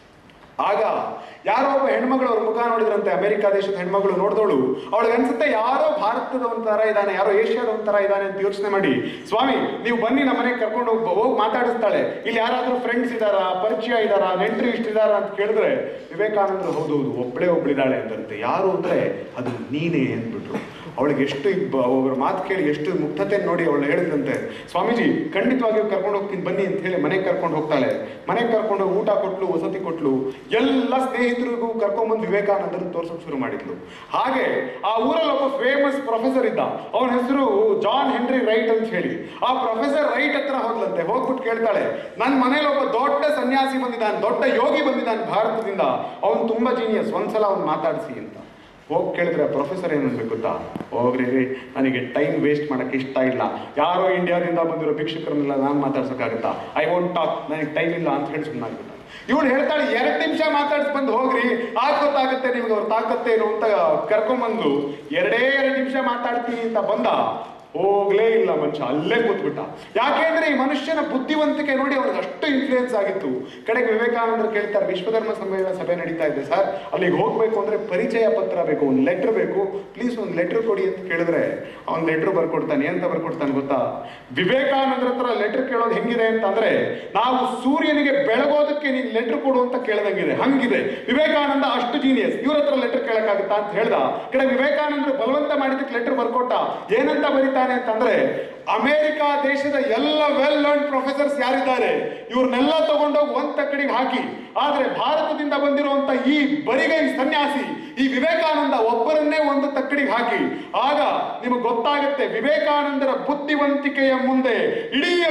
ಆಗ ಯಾರೋ ಒಬ್ಬ ಹೆಣ್ಮಗಳು ಅವ್ರ ಮುಖ ನೋಡಿದ್ರಂತೆ ಅಮೆರಿಕ ದೇಶದ ಹೆಣ್ಮಗಳು ನೋಡಿದವಳು ಅವಳಿಗೆ ಅನ್ಸುತ್ತೆ ಯಾರೋ ಭಾರತದ ಒಂಥರ ಇದ್ದಾನೆ ಯಾರೋ ಏಷ್ಯಾದ ಒಂಥರ ಇದ್ದಾನೆ ಅಂತ ಯೋಚನೆ ಮಾಡಿ ಸ್ವಾಮಿ ನೀವು ಬನ್ನಿ ನಮ್ಮ ಮನೆಗೆ ಕರ್ಕೊಂಡು ಹೋಗಿ ಹೋಗಿ ಮಾತಾಡಿಸ್ತಾಳೆ ಇಲ್ಲಿ ಯಾರಾದ್ರೂ ಫ್ರೆಂಡ್ಸ್ ಇದಾರಾ ಪರಿಚಯ ಇದಾರಾ ನೆಂಟರು ಇಷ್ಟಿದಾರ ಅಂತ ಕೇಳಿದ್ರೆ ವಿವೇಕಾನಂದರು ಹೌದು ಹೌದು ಒಬ್ಬಳೇ ಒಬ್ಳಿದಾಳೆ ಅಂತಂತೆ ಯಾರು ಅಂದ್ರೆ ಅದು ನೀನೇ ಅಂದ್ಬಿಟ್ರು ಅವಳಿಗೆ ಎಷ್ಟು ಇಬ್ಬ- ಒಬ್ಬರ ಮಾತು ಕೇಳಿ ಎಷ್ಟು ಮುಗ್ಧತೆ ನೋಡಿ ಅವಳು ಹೇಳಿದಂತೆ ಸ್ವಾಮೀಜಿ ಖಂಡಿತವಾಗಿಯೂ ಕರ್ಕೊಂಡು ಹೋಗ್ತೀನಿ ಬನ್ನಿ ಅಂತ ಹೇಳಿ ಮನೆಗೆ ಕರ್ಕೊಂಡು ಹೋಗ್ತಾಳೆ ಮನೆಗೆ ಕರ್ಕೊಂಡು ಹೋಗಿ ಊಟ ಕೊಟ್ಲು ವಸತಿ ಕೊಟ್ಲು ಎಲ್ಲ ಸ್ನೇಹಿತರಿಗೂ ಕರ್ಕೊಂಡ್ಬಂದು ವಿವೇಕಾನಂದರನ್ನ ತೋರ್ಸೋಕೆ ಶುರು ಮಾಡಿದ್ಲು ಹಾಗೆ ಆ ಊರಲ್ಲಿ ಒಬ್ಬ ಫೇಮಸ್ ಪ್ರೊಫೆಸರ್ ಇದ್ದ ಅವನ ಹೆಸರು ಜಾನ್ ಹೆನ್ರಿ ರೈಟ್ ಅಂತ ಹೇಳಿ ಆ ಪ್ರೊಫೆಸರ್ ರೈಟ್ ಹತ್ರ ಹೋಗ್ಲಂತೆ ಹೋಗ್ಬಿಟ್ಟು ಕೇಳ್ತಾಳೆ ನನ್ನ ಮನೇಲಿ ಒಬ್ಬ ದೊಡ್ಡ ಸನ್ಯಾಸಿ ಬಂದಿದ್ದಾನೆ ದೊಡ್ಡ ಯೋಗಿ ಬಂದಿದ್ದಾನೆ ಭಾರತದಿಂದ ಅವನು ತುಂಬಾ ಜೀನಿಯಸ್ ಒಂದ್ಸಲ ಅವ್ನು ಮಾತಾಡಿಸಿ ಅಂತ ಹೋಗಿ ಕೇಳಿದ್ರೆ ಪ್ರೊಫೆಸರ್ ಏನು ಅನ್ಬೇಕು ಗೊತ್ತಾ ಹೋಗ್ರಿ ರೀ ನನಗೆ ಟೈಮ್ ವೇಸ್ಟ್ ಮಾಡಕ್ಕೆ ಇಷ್ಟ ಇಲ್ಲ ಯಾರೋ ಇಂಡಿಯಾದಿಂದ ಬಂದಿರೋ ಭಿಕ್ಷುಕರನ್ನೆಲ್ಲ ನಾನು ಮಾತಾಡ್ಸೋಕ್ಕಾಗತ್ತಾ ಐ ವಾಂಟ್ ಟಾಕ್ ನನಗೆ ಟೈಮ್ ಇಲ್ಲ ಅಂತ ಹೇಳಿ ಸುಮ್ಮನಾಗ್ಬಿಟ್ಟ ಇವಳು ಹೇಳ್ತಾಳೆ ಎರಡು ನಿಮಿಷ ಮಾತಾಡ್ಸಿ ಬಂದು ಹೋಗ್ರಿ ಆಗ ಗೊತ್ತಾಗುತ್ತೆ ನಿಮ್ಗೆ ಅವ್ರ ತಾಕತ್ತೇನು ಅಂತ ಕರ್ಕೊಂಬಂದು ಎರಡೇ ಎರಡು ನಿಮಿಷ ಮಾತಾಡ್ತೀನಿ ಅಂತ ಬಂದ ಹೋಗ್ಲೇ ಇಲ್ಲ ಮನುಷ್ಯ ಅಲ್ಲೇ ಕೂತ್ಬಿಟ್ಟ ಯಾಕೆಂದ್ರೆ ಈ ಮನುಷ್ಯನ ಬುದ್ಧಿವಂತಿಕೆ ನೋಡಿ ಅವ್ರಿಗೆ ಅಷ್ಟು ಇನ್ಫ್ಲೂಯೆನ್ಸ್ ಆಗಿತ್ತು ಕಡೆಗೆ ವಿವೇಕಾನಂದರು ಕೇಳ್ತಾರೆ ವಿಶ್ವಧರ್ಮ ಸಮ್ಮೇಳನ ಸಭೆ ನಡೀತಾ ಇದೆ ಸರ್ ಅಲ್ಲಿಗೆ ಹೋಗ್ಬೇಕು ಅಂದ್ರೆ ಪರಿಚಯ ಪತ್ರ ಬೇಕು ಒಂದು ಲೆಟರ್ ಬೇಕು ಪ್ಲೀಸ್ ಒಂದು ಲೆಟರ್ ಕೊಡಿ ಅಂತ ಕೇಳಿದ್ರೆ ಅವ್ನು ಲೆಟರ್ ಬರ್ಕೊಡ್ತಾನೆ ಅಂತ ಬರ್ಕೊಡ್ತಾನೆ ಗೊತ್ತಾ ವಿವೇಕಾನಂದರ ಹತ್ರ ಲೆಟರ್ ಕೇಳೋದು ಹೆಂಗಿದೆ ಅಂತಂದ್ರೆ ನಾವು ಸೂರ್ಯನಿಗೆ ಬೆಳಗೋದಕ್ಕೆ ನೀನ್ ಲೆಟರ್ ಕೊಡು ಅಂತ ಕೇಳ್ದಂಗಿದೆ ಹಂಗಿದೆ ವಿವೇಕಾನಂದ ಅಷ್ಟು ಜೀನಿಯಸ್ ಇವ್ರ ಹತ್ರ ಲೆಟರ್ ಕೇಳಕ್ಕಾಗತ್ತಾ ಅಂತ ಹೇಳ್ದ ಕಡೆ ವಿವೇಕಾನಂದರು ಬಲವಂತ ಮಾಡಿದಕ್ಕೆ ಲೆಟರ್ ಬರ್ಕೊಟ್ಟ ಏನಂತ ಬರೀತಾನೆ ಅಂತಂದ್ರೆ ಅಮೆರಿಕ ದೇಶದ ಎಲ್ಲ ವೆಲ್ ಲರ್ನ್ ಪ್ರೊಫೆಸರ್ಸ್ ಯಾರಿದ್ದಾರೆ ಇವ್ರನ್ನೆಲ್ಲ ತಗೊಂಡೋಗಿ ಒಂದ್ ತಕ್ಕಡಿಗೆ ಹಾಕಿ ಆದ್ರೆ ಭಾರತದಿಂದ ಬಂದಿರುವಂತ ಈ ಬರಿಗೈ ಸನ್ಯಾಸಿ ಈ ವಿವೇಕಾನಂದ ಒಬ್ಬರನ್ನೇ ಒಂದು ತಕ್ಕಡಿಗೆ ಹಾಕಿ ಆಗ ನಿಮಗೆ ಗೊತ್ತಾಗುತ್ತೆ ವಿವೇಕಾನಂದರ ಬುದ್ಧಿವಂತಿಕೆಯ ಮುಂದೆ ಇಡೀ ಅಮೆರಿಕ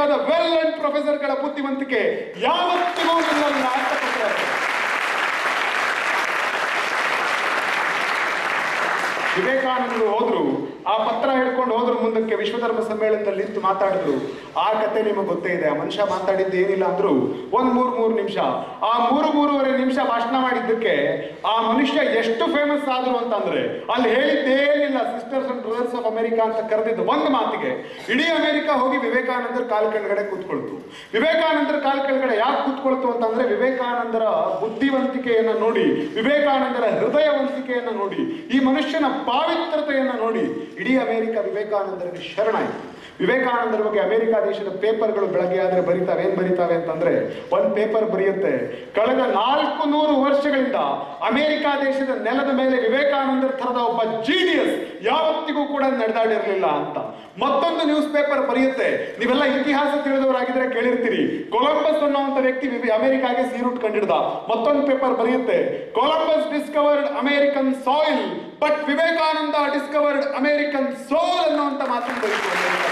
ಅಮೆರಿಕಾದ ವೆಲ್ ಅಂಡ್ ಪ್ರೊಫೆಸರ್ಗಳ ಬುದ್ಧಿವಂತಿಕೆ ಯಾವತ್ತಿಗೂ ನಿಲ್ಲಲ್ಲ ಅಂತ ಪತ್ರ ಬರೆದ್ರು. ವಿವೇಕಾನಂದರು ಹೋದ್ರು ಆ ಪತ್ರ ಹಿಡ್ಕೊಂಡು ಹೋದ್ರು ಮುಂದಕ್ಕೆ ವಿಶ್ವಧರ್ಮ ಸಮ್ಮೇಳನದಲ್ಲಿ ನಿಂತು ಮಾತಾಡಿದ್ರು ಆ ಕತೆ ನಿಮಗೆ ಗೊತ್ತೇ ಇದೆ ಆ ಮನುಷ್ಯ ಮಾತಾಡಿದ್ದು ಏನಿಲ್ಲ ಅಂದ್ರು ಒಂದ್ ಮೂರ್ ಮೂರು ನಿಮಿಷ ಆ ಮೂರು ಮೂರುವರೆ ನಿಮಿಷ ಭಾಷಣ ಮಾಡಿದ್ದಕ್ಕೆ ಆ ಮನುಷ್ಯ ಎಷ್ಟು ಫೇಮಸ್ ಆದ್ರು ಅಂತಂದ್ರೆ ಅಲ್ಲಿ ಹೇಳಿದ್ದೇನಿಲ್ಲ sisters and brothers of America ಅಂತ ಕರೆದಿದ್ದು ಒಂದು ಮಾತಿಗೆ ಇಡೀ ಅಮೆರಿಕ ಹೋಗಿ ವಿವೇಕಾನಂದರ ಕಾಲ್ ಕೆಳಗಡೆ ಕೂತ್ಕೊಳ್ತು ವಿವೇಕಾನಂದರ ಕಾಲ್ ಕೆಳಗಡೆ ಯಾಕೆ ಕೂತ್ಕೊಳ್ತು ಅಂತಂದ್ರೆ ವಿವೇಕಾನಂದರ ಬುದ್ಧಿವಂತಿಕೆಯನ್ನ ನೋಡಿ ವಿವೇಕಾನಂದರ ಹೃದಯವಂತಿಕೆಯನ್ನ ನೋಡಿ ಈ ಮನುಷ್ಯನ ಪಾವಿತ್ರತೆಯನ್ನ ನೋಡಿ ಇಡೀ ಅಮೆರಿಕ ವಿವೇಕಾನಂದರಿಗೆ ಶರಣಾಯಿತು ವಿವೇಕಾನಂದರ ಬಗ್ಗೆ ಅಮೆರಿಕ ದೇಶದ ಪೇಪರ್ಗಳು ಬೆಳಗ್ಗೆ ಆದ್ರೆ ಬರೀತಾವೆ ಏನ್ ಬರೀತಾವೆ ಅಂತಂದ್ರೆ ಒಂದ್ ಪೇಪರ್ ಬರೆಯುತ್ತೆ ಕಳೆದ ನಾಲ್ಕು ನೂರು ವರ್ಷಗಳಿಂದ ಅಮೆರಿಕ ದೇಶದ ನೆಲದ ಮೇಲೆ ವಿವೇಕಾನಂದರ ಥರದ ಒಬ್ಬ ಜೀನಿಯಸ್ ಯಾವತ್ತಿಗೂ ಕೂಡ ನಡೆದಾಡಿರಲಿಲ್ಲ ಅಂತ ಮತ್ತೊಂದು ನ್ಯೂಸ್ ಪೇಪರ್ ಬರೆಯುತ್ತೆ ನೀವೆಲ್ಲ ಇತಿಹಾಸ ತಿಳಿದವರಾಗಿದ್ರೆ ಕೇಳಿರ್ತೀರಿ ಕೊಲಂಬಸ್ ಅನ್ನುವಂತ ವ್ಯಕ್ತಿ ವಿವಿ- ಅಮೆರಿಕಾಗೆ ಸೀರುಟ್ ಕಂಡಿಡ್ದ ಮತ್ತೊಂದು ಪೇಪರ್ ಬರೆಯುತ್ತೆ Columbus discovered American soil but Vivekananda discovered American soul ಅನ್ನುವಂತ ಮಾತನ್ನು ಬರೀತು ಅಮೆರಿಕ.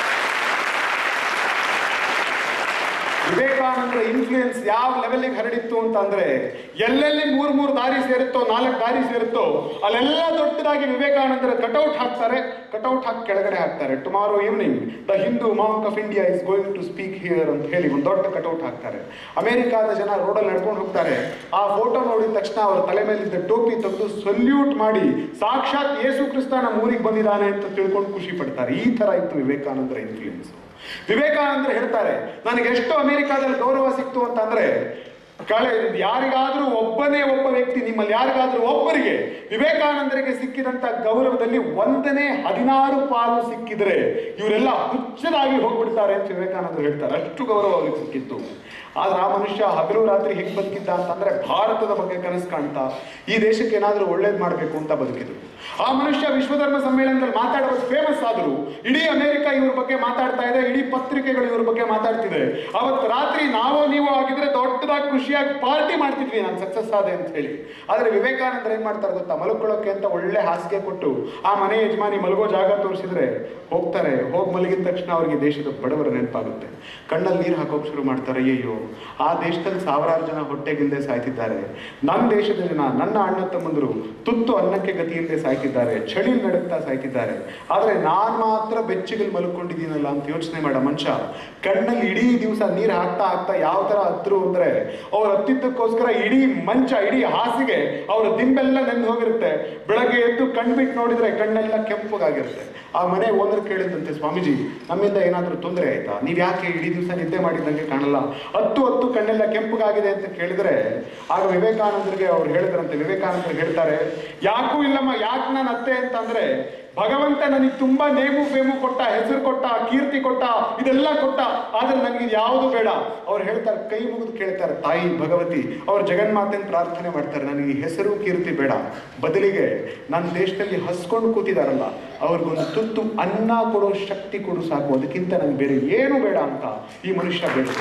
ವಿವೇಕಾನಂದರ ಇನ್ಫ್ಲೂಯೆನ್ಸ್ ಯಾವ ಲೆವೆಲ್ಗೆ ಹರಡಿತ್ತು ಅಂತ ಅಂದ್ರೆ ಎಲ್ಲೆಲ್ಲಿ ಮೂರ್ ಮೂರ್ ದಾರಿ ಸೇರುತ್ತೋ ನಾಲ್ಕು ದಾರಿ ಸೇರುತ್ತೋ ಅಲ್ಲೆಲ್ಲ ದೊಡ್ಡದಾಗಿ ವಿವೇಕಾನಂದರ ಕಟೌಟ್ ಹಾಕ್ತಾರೆ ಕಟೌಟ್ ಹಾಕಿ ಕೆಳಗಡೆ ಹಾಕ್ತಾರೆ tomorrow evening the Hindu monk of India is going to speak here ಅಂತ ಹೇಳಿ ಒಂದು ದೊಡ್ಡ ಕಟೌಟ್ ಹಾಕ್ತಾರೆ ಅಮೆರಿಕಾದ ಜನ ರೋಡಲ್ಲಿ ನಡ್ಕೊಂಡು ಹೋಗ್ತಾರೆ ಆ ಫೋಟೋ ನೋಡಿದ ತಕ್ಷಣ ಅವರ ತಲೆ ಮೇಲಿದ್ದ ಟೋಪಿ ತೆಗೆದು ಸಲ್ಯೂಟ್ ಮಾಡಿ ಸಾಕ್ಷಾತ್ ಯೇಸು ಕ್ರಿಸ್ತ ನಮ್ಮ ಊರಿಗೆ ಬಂದಿದ್ದಾನೆ ಅಂತ ತಿಳ್ಕೊಂಡು ಖುಷಿ ಪಡ್ತಾರೆ ಈ ತರ ಇತ್ತು ವಿವೇಕಾನಂದರ ಇನ್ಫ್ಲೂಯೆನ್ಸ್ ವಿವೇಕಾನಂದರು ಹೇಳ್ತಾರೆ ನನಗೆ ಎಷ್ಟು ಅಮೆರಿಕಾದಲ್ಲಿ ಗೌರವ ಸಿಕ್ತು ಅಂತಂದ್ರೆ ಕಳೆ ಯಾರಿಗಾದ್ರೂ ಒಬ್ಬನೇ ಒಬ್ಬ ವ್ಯಕ್ತಿ ನಿಮ್ಮಲ್ಲಿ ಯಾರಿಗಾದ್ರೂ ಒಬ್ಬರಿಗೆ ವಿವೇಕಾನಂದರಿಗೆ ಸಿಕ್ಕಿದಂತ ಗೌರವದಲ್ಲಿ ಒಂದನೇ ಹದಿನಾರು ಪಾಲು ಸಿಕ್ಕಿದ್ರೆ ಇವರೆಲ್ಲ ಹುಚ್ಚದಾಗಿ ಹೋಗ್ಬಿಡ್ತಾರೆ ಅಂತ ವಿವೇಕಾನಂದರು ಹೇಳ್ತಾರೆ ಅಷ್ಟು ಗೌರವ ಅವ್ರಿಗೆ ಸಿಕ್ಕಿತ್ತು ಆದ್ರೆ ಆ ಮನುಷ್ಯ ಹಗಲು ರಾತ್ರಿ ಹೆಂಗ್ ಬದುಕಿದ್ದ ಅಂತಂದ್ರೆ ಭಾರತದ ಬಗ್ಗೆ ಕನಸು ಕಾಣ್ತಾ ಈ ದೇಶಕ್ಕೆ ಏನಾದ್ರೂ ಒಳ್ಳೇದ್ ಮಾಡ್ಬೇಕು ಅಂತ ಬದುಕಿದ್ರು ಆ ಮನುಷ್ಯ ವಿಶ್ವಧರ್ಮ ಸಮ್ಮೇಳನದಲ್ಲಿ ಮಾತಾಡೋದು ಫೇಮಸ್ ಆದ್ರು ಇಡೀ ಅಮೆರಿಕ ಇವ್ರ ಬಗ್ಗೆ ಮಾತಾಡ್ತಾ ಇದೆ ಇಡೀ ಪತ್ರಿಕೆಗಳು ಇವ್ರ ಬಗ್ಗೆ ಮಾತಾಡ್ತಿದೆ ಅವತ್ತು ರಾತ್ರಿ ನಾವು ನೀವು ಆಗಿದ್ರೆ ದೊಡ್ಡದಾಗಿ ಖುಷಿಯಾಗಿ ಪಾರ್ಟಿ ಮಾಡ್ತಿದ್ವಿ ನಾನು ಸಕ್ಸಸ್ ಆದೆ ಅಂತ ಹೇಳಿ ಆದ್ರೆ ವಿವೇಕಾನಂದ್ರ ಏನ್ ಮಾಡ್ತಾರೆ ಗೊತ್ತಾ ಮಲ್ಕೊಳ್ಳೋಕೆ ಅಂತ ಒಳ್ಳೆ ಹಾಸಿಗೆ ಕೊಟ್ಟು ಆ ಮನೆ ಯಜಮಾನಿ ಮಲಗೋ ಜಾಗ ತೋರಿಸಿದ್ರೆ ಹೋಗ್ತಾರೆ ಹೋಗಿ ಮಲಗಿದ ತಕ್ಷಣ ಅವ್ರಿಗೆ ದೇಶದ ಬಡವರ ನೆನಪಾಗುತ್ತೆ ಕಣ್ಣಲ್ಲಿ ನೀರು ಹಾಕೋಕ್ ಶುರು ಮಾಡ್ತಾರೆ ಅಯ್ಯಯ್ಯೋ ಆ ದೇಶದಲ್ಲಿ ಸಾವಿರಾರು ಜನ ಹೊಟ್ಟೆಗಿಂದೆ ಸಾಯ್ತಿದ್ದಾರೆ ನನ್ನ ದೇಶದ ಜನ ನನ್ನ ಅಣ್ಣ ತಮ್ಮಂದರು ತುತ್ತು ಅನ್ನಕ್ಕೆ ಗತಿಯಿಲ್ಲದೆ ಸಾಯ್ತಿದ್ದಾರೆ ಚಳಿ ನಡುತ್ತಾ ಸಾಯ್ತಿದ್ದಾರೆ ಆದ್ರೆ ನಾನ್ ಮಾತ್ರ ಬೆಚ್ಚಗಲ್ಲಿ ಮಲ್ಕೊಂಡಿದ್ದೀನಲ್ಲ ಅಂತ ಯೋಚನೆ ಮಾಡ ಮನುಷ್ಯ ಕಣ್ಣಲ್ಲಿ ಇಡೀ ದಿವಸ ನೀರು ಹಾಕ್ತಾ ಹಾಕ್ತಾ ಯಾವ ತರ ಹತ್ರು ಅಂದ್ರೆ ಅವ್ರು ಹತ್ತಿದ್ದಕ್ಕೋಸ್ಕರ ಇಡೀ ಮಂಚ ಇಡೀ ಹಾಸಿಗೆ ಅವ್ರ ದಿಂಬೆಲ್ಲ ನೆಂದು ಹೋಗಿರುತ್ತೆ ಬೆಳಗ್ಗೆ ಎದ್ದು ಕಣ್ಬಿಟ್ಟು ನೋಡಿದ್ರೆ ಕಣ್ಣೆಲ್ಲ ಕೆಂಪಗಾಗಿರುತ್ತೆ ಆ ಮನೆ ಓನರ್ ಕೇಳಿದಂತೆ ಸ್ವಾಮೀಜಿ ನಮ್ಮಿಂದ ಏನಾದ್ರೂ ತೊಂದರೆ ಆಯ್ತಾ ನೀವ್ ಯಾಕೆ ಇಡೀ ದಿವಸ ನಿದ್ದೆ ಮಾಡಿದಂಗೆ ಕಾಣಲ್ಲ ಹತ್ತು ಹತ್ತು ಕಣ್ಣೆಲ್ಲ ಕೆಂಪಗಾಗಿದೆ ಅಂತ ಕೇಳಿದ್ರೆ ಆಗ ವಿವೇಕಾನಂದರಿಗೆ ಅವ್ರು ಹೇಳಿದ್ರಂತೆ ವಿವೇಕಾನಂದರು ಹೇಳ್ತಾರೆ ಯಾಕೂ ಇಲ್ಲಮ್ಮ ಯಾಕೆ ನಾನು ಅತ್ತೆ ಅಂತಂದ್ರೆ ಭಗವಂತ ನನಗೆ ತುಂಬಾ ನೇಮು ಫೇಮು ಕೊಟ್ಟ ಹೆಸರು ಕೊಟ್ಟ ಕೀರ್ತಿ ಕೊಟ್ಟ ಇದೆಲ್ಲ ಕೊಟ್ಟ ಆದ್ರೆ ನನಗೆ ಇದು ಯಾವುದು ಬೇಡ ಅವ್ರು ಹೇಳ್ತಾರೆ ಕೈ ಮುಗಿದು ಕೇಳ್ತಾರೆ ತಾಯಿ ಭಗವತಿ ಅವ್ರು ಜಗನ್ಮಾತೆನ ಪ್ರಾರ್ಥನೆ ಮಾಡ್ತಾರೆ ನನಗೆ ಈ ಹೆಸರು ಕೀರ್ತಿ ಬೇಡ ಬದಲಿಗೆ ನನ್ನ ದೇಶದಲ್ಲಿ ಹಸ್ಕೊಂಡು ಕೂತಿದಾರಲ್ಲ ಅವ್ರಿಗೊಂದು ತುತ್ತು ಅನ್ನ ಕೊಡೋ ಶಕ್ತಿ ಕೊಡು ಸಾಕು ಅದಕ್ಕಿಂತ ನಂಗೆ ಬೇರೆ ಏನು ಬೇಡ ಅಂತ ಈ ಮನುಷ್ಯ ಬೇಡ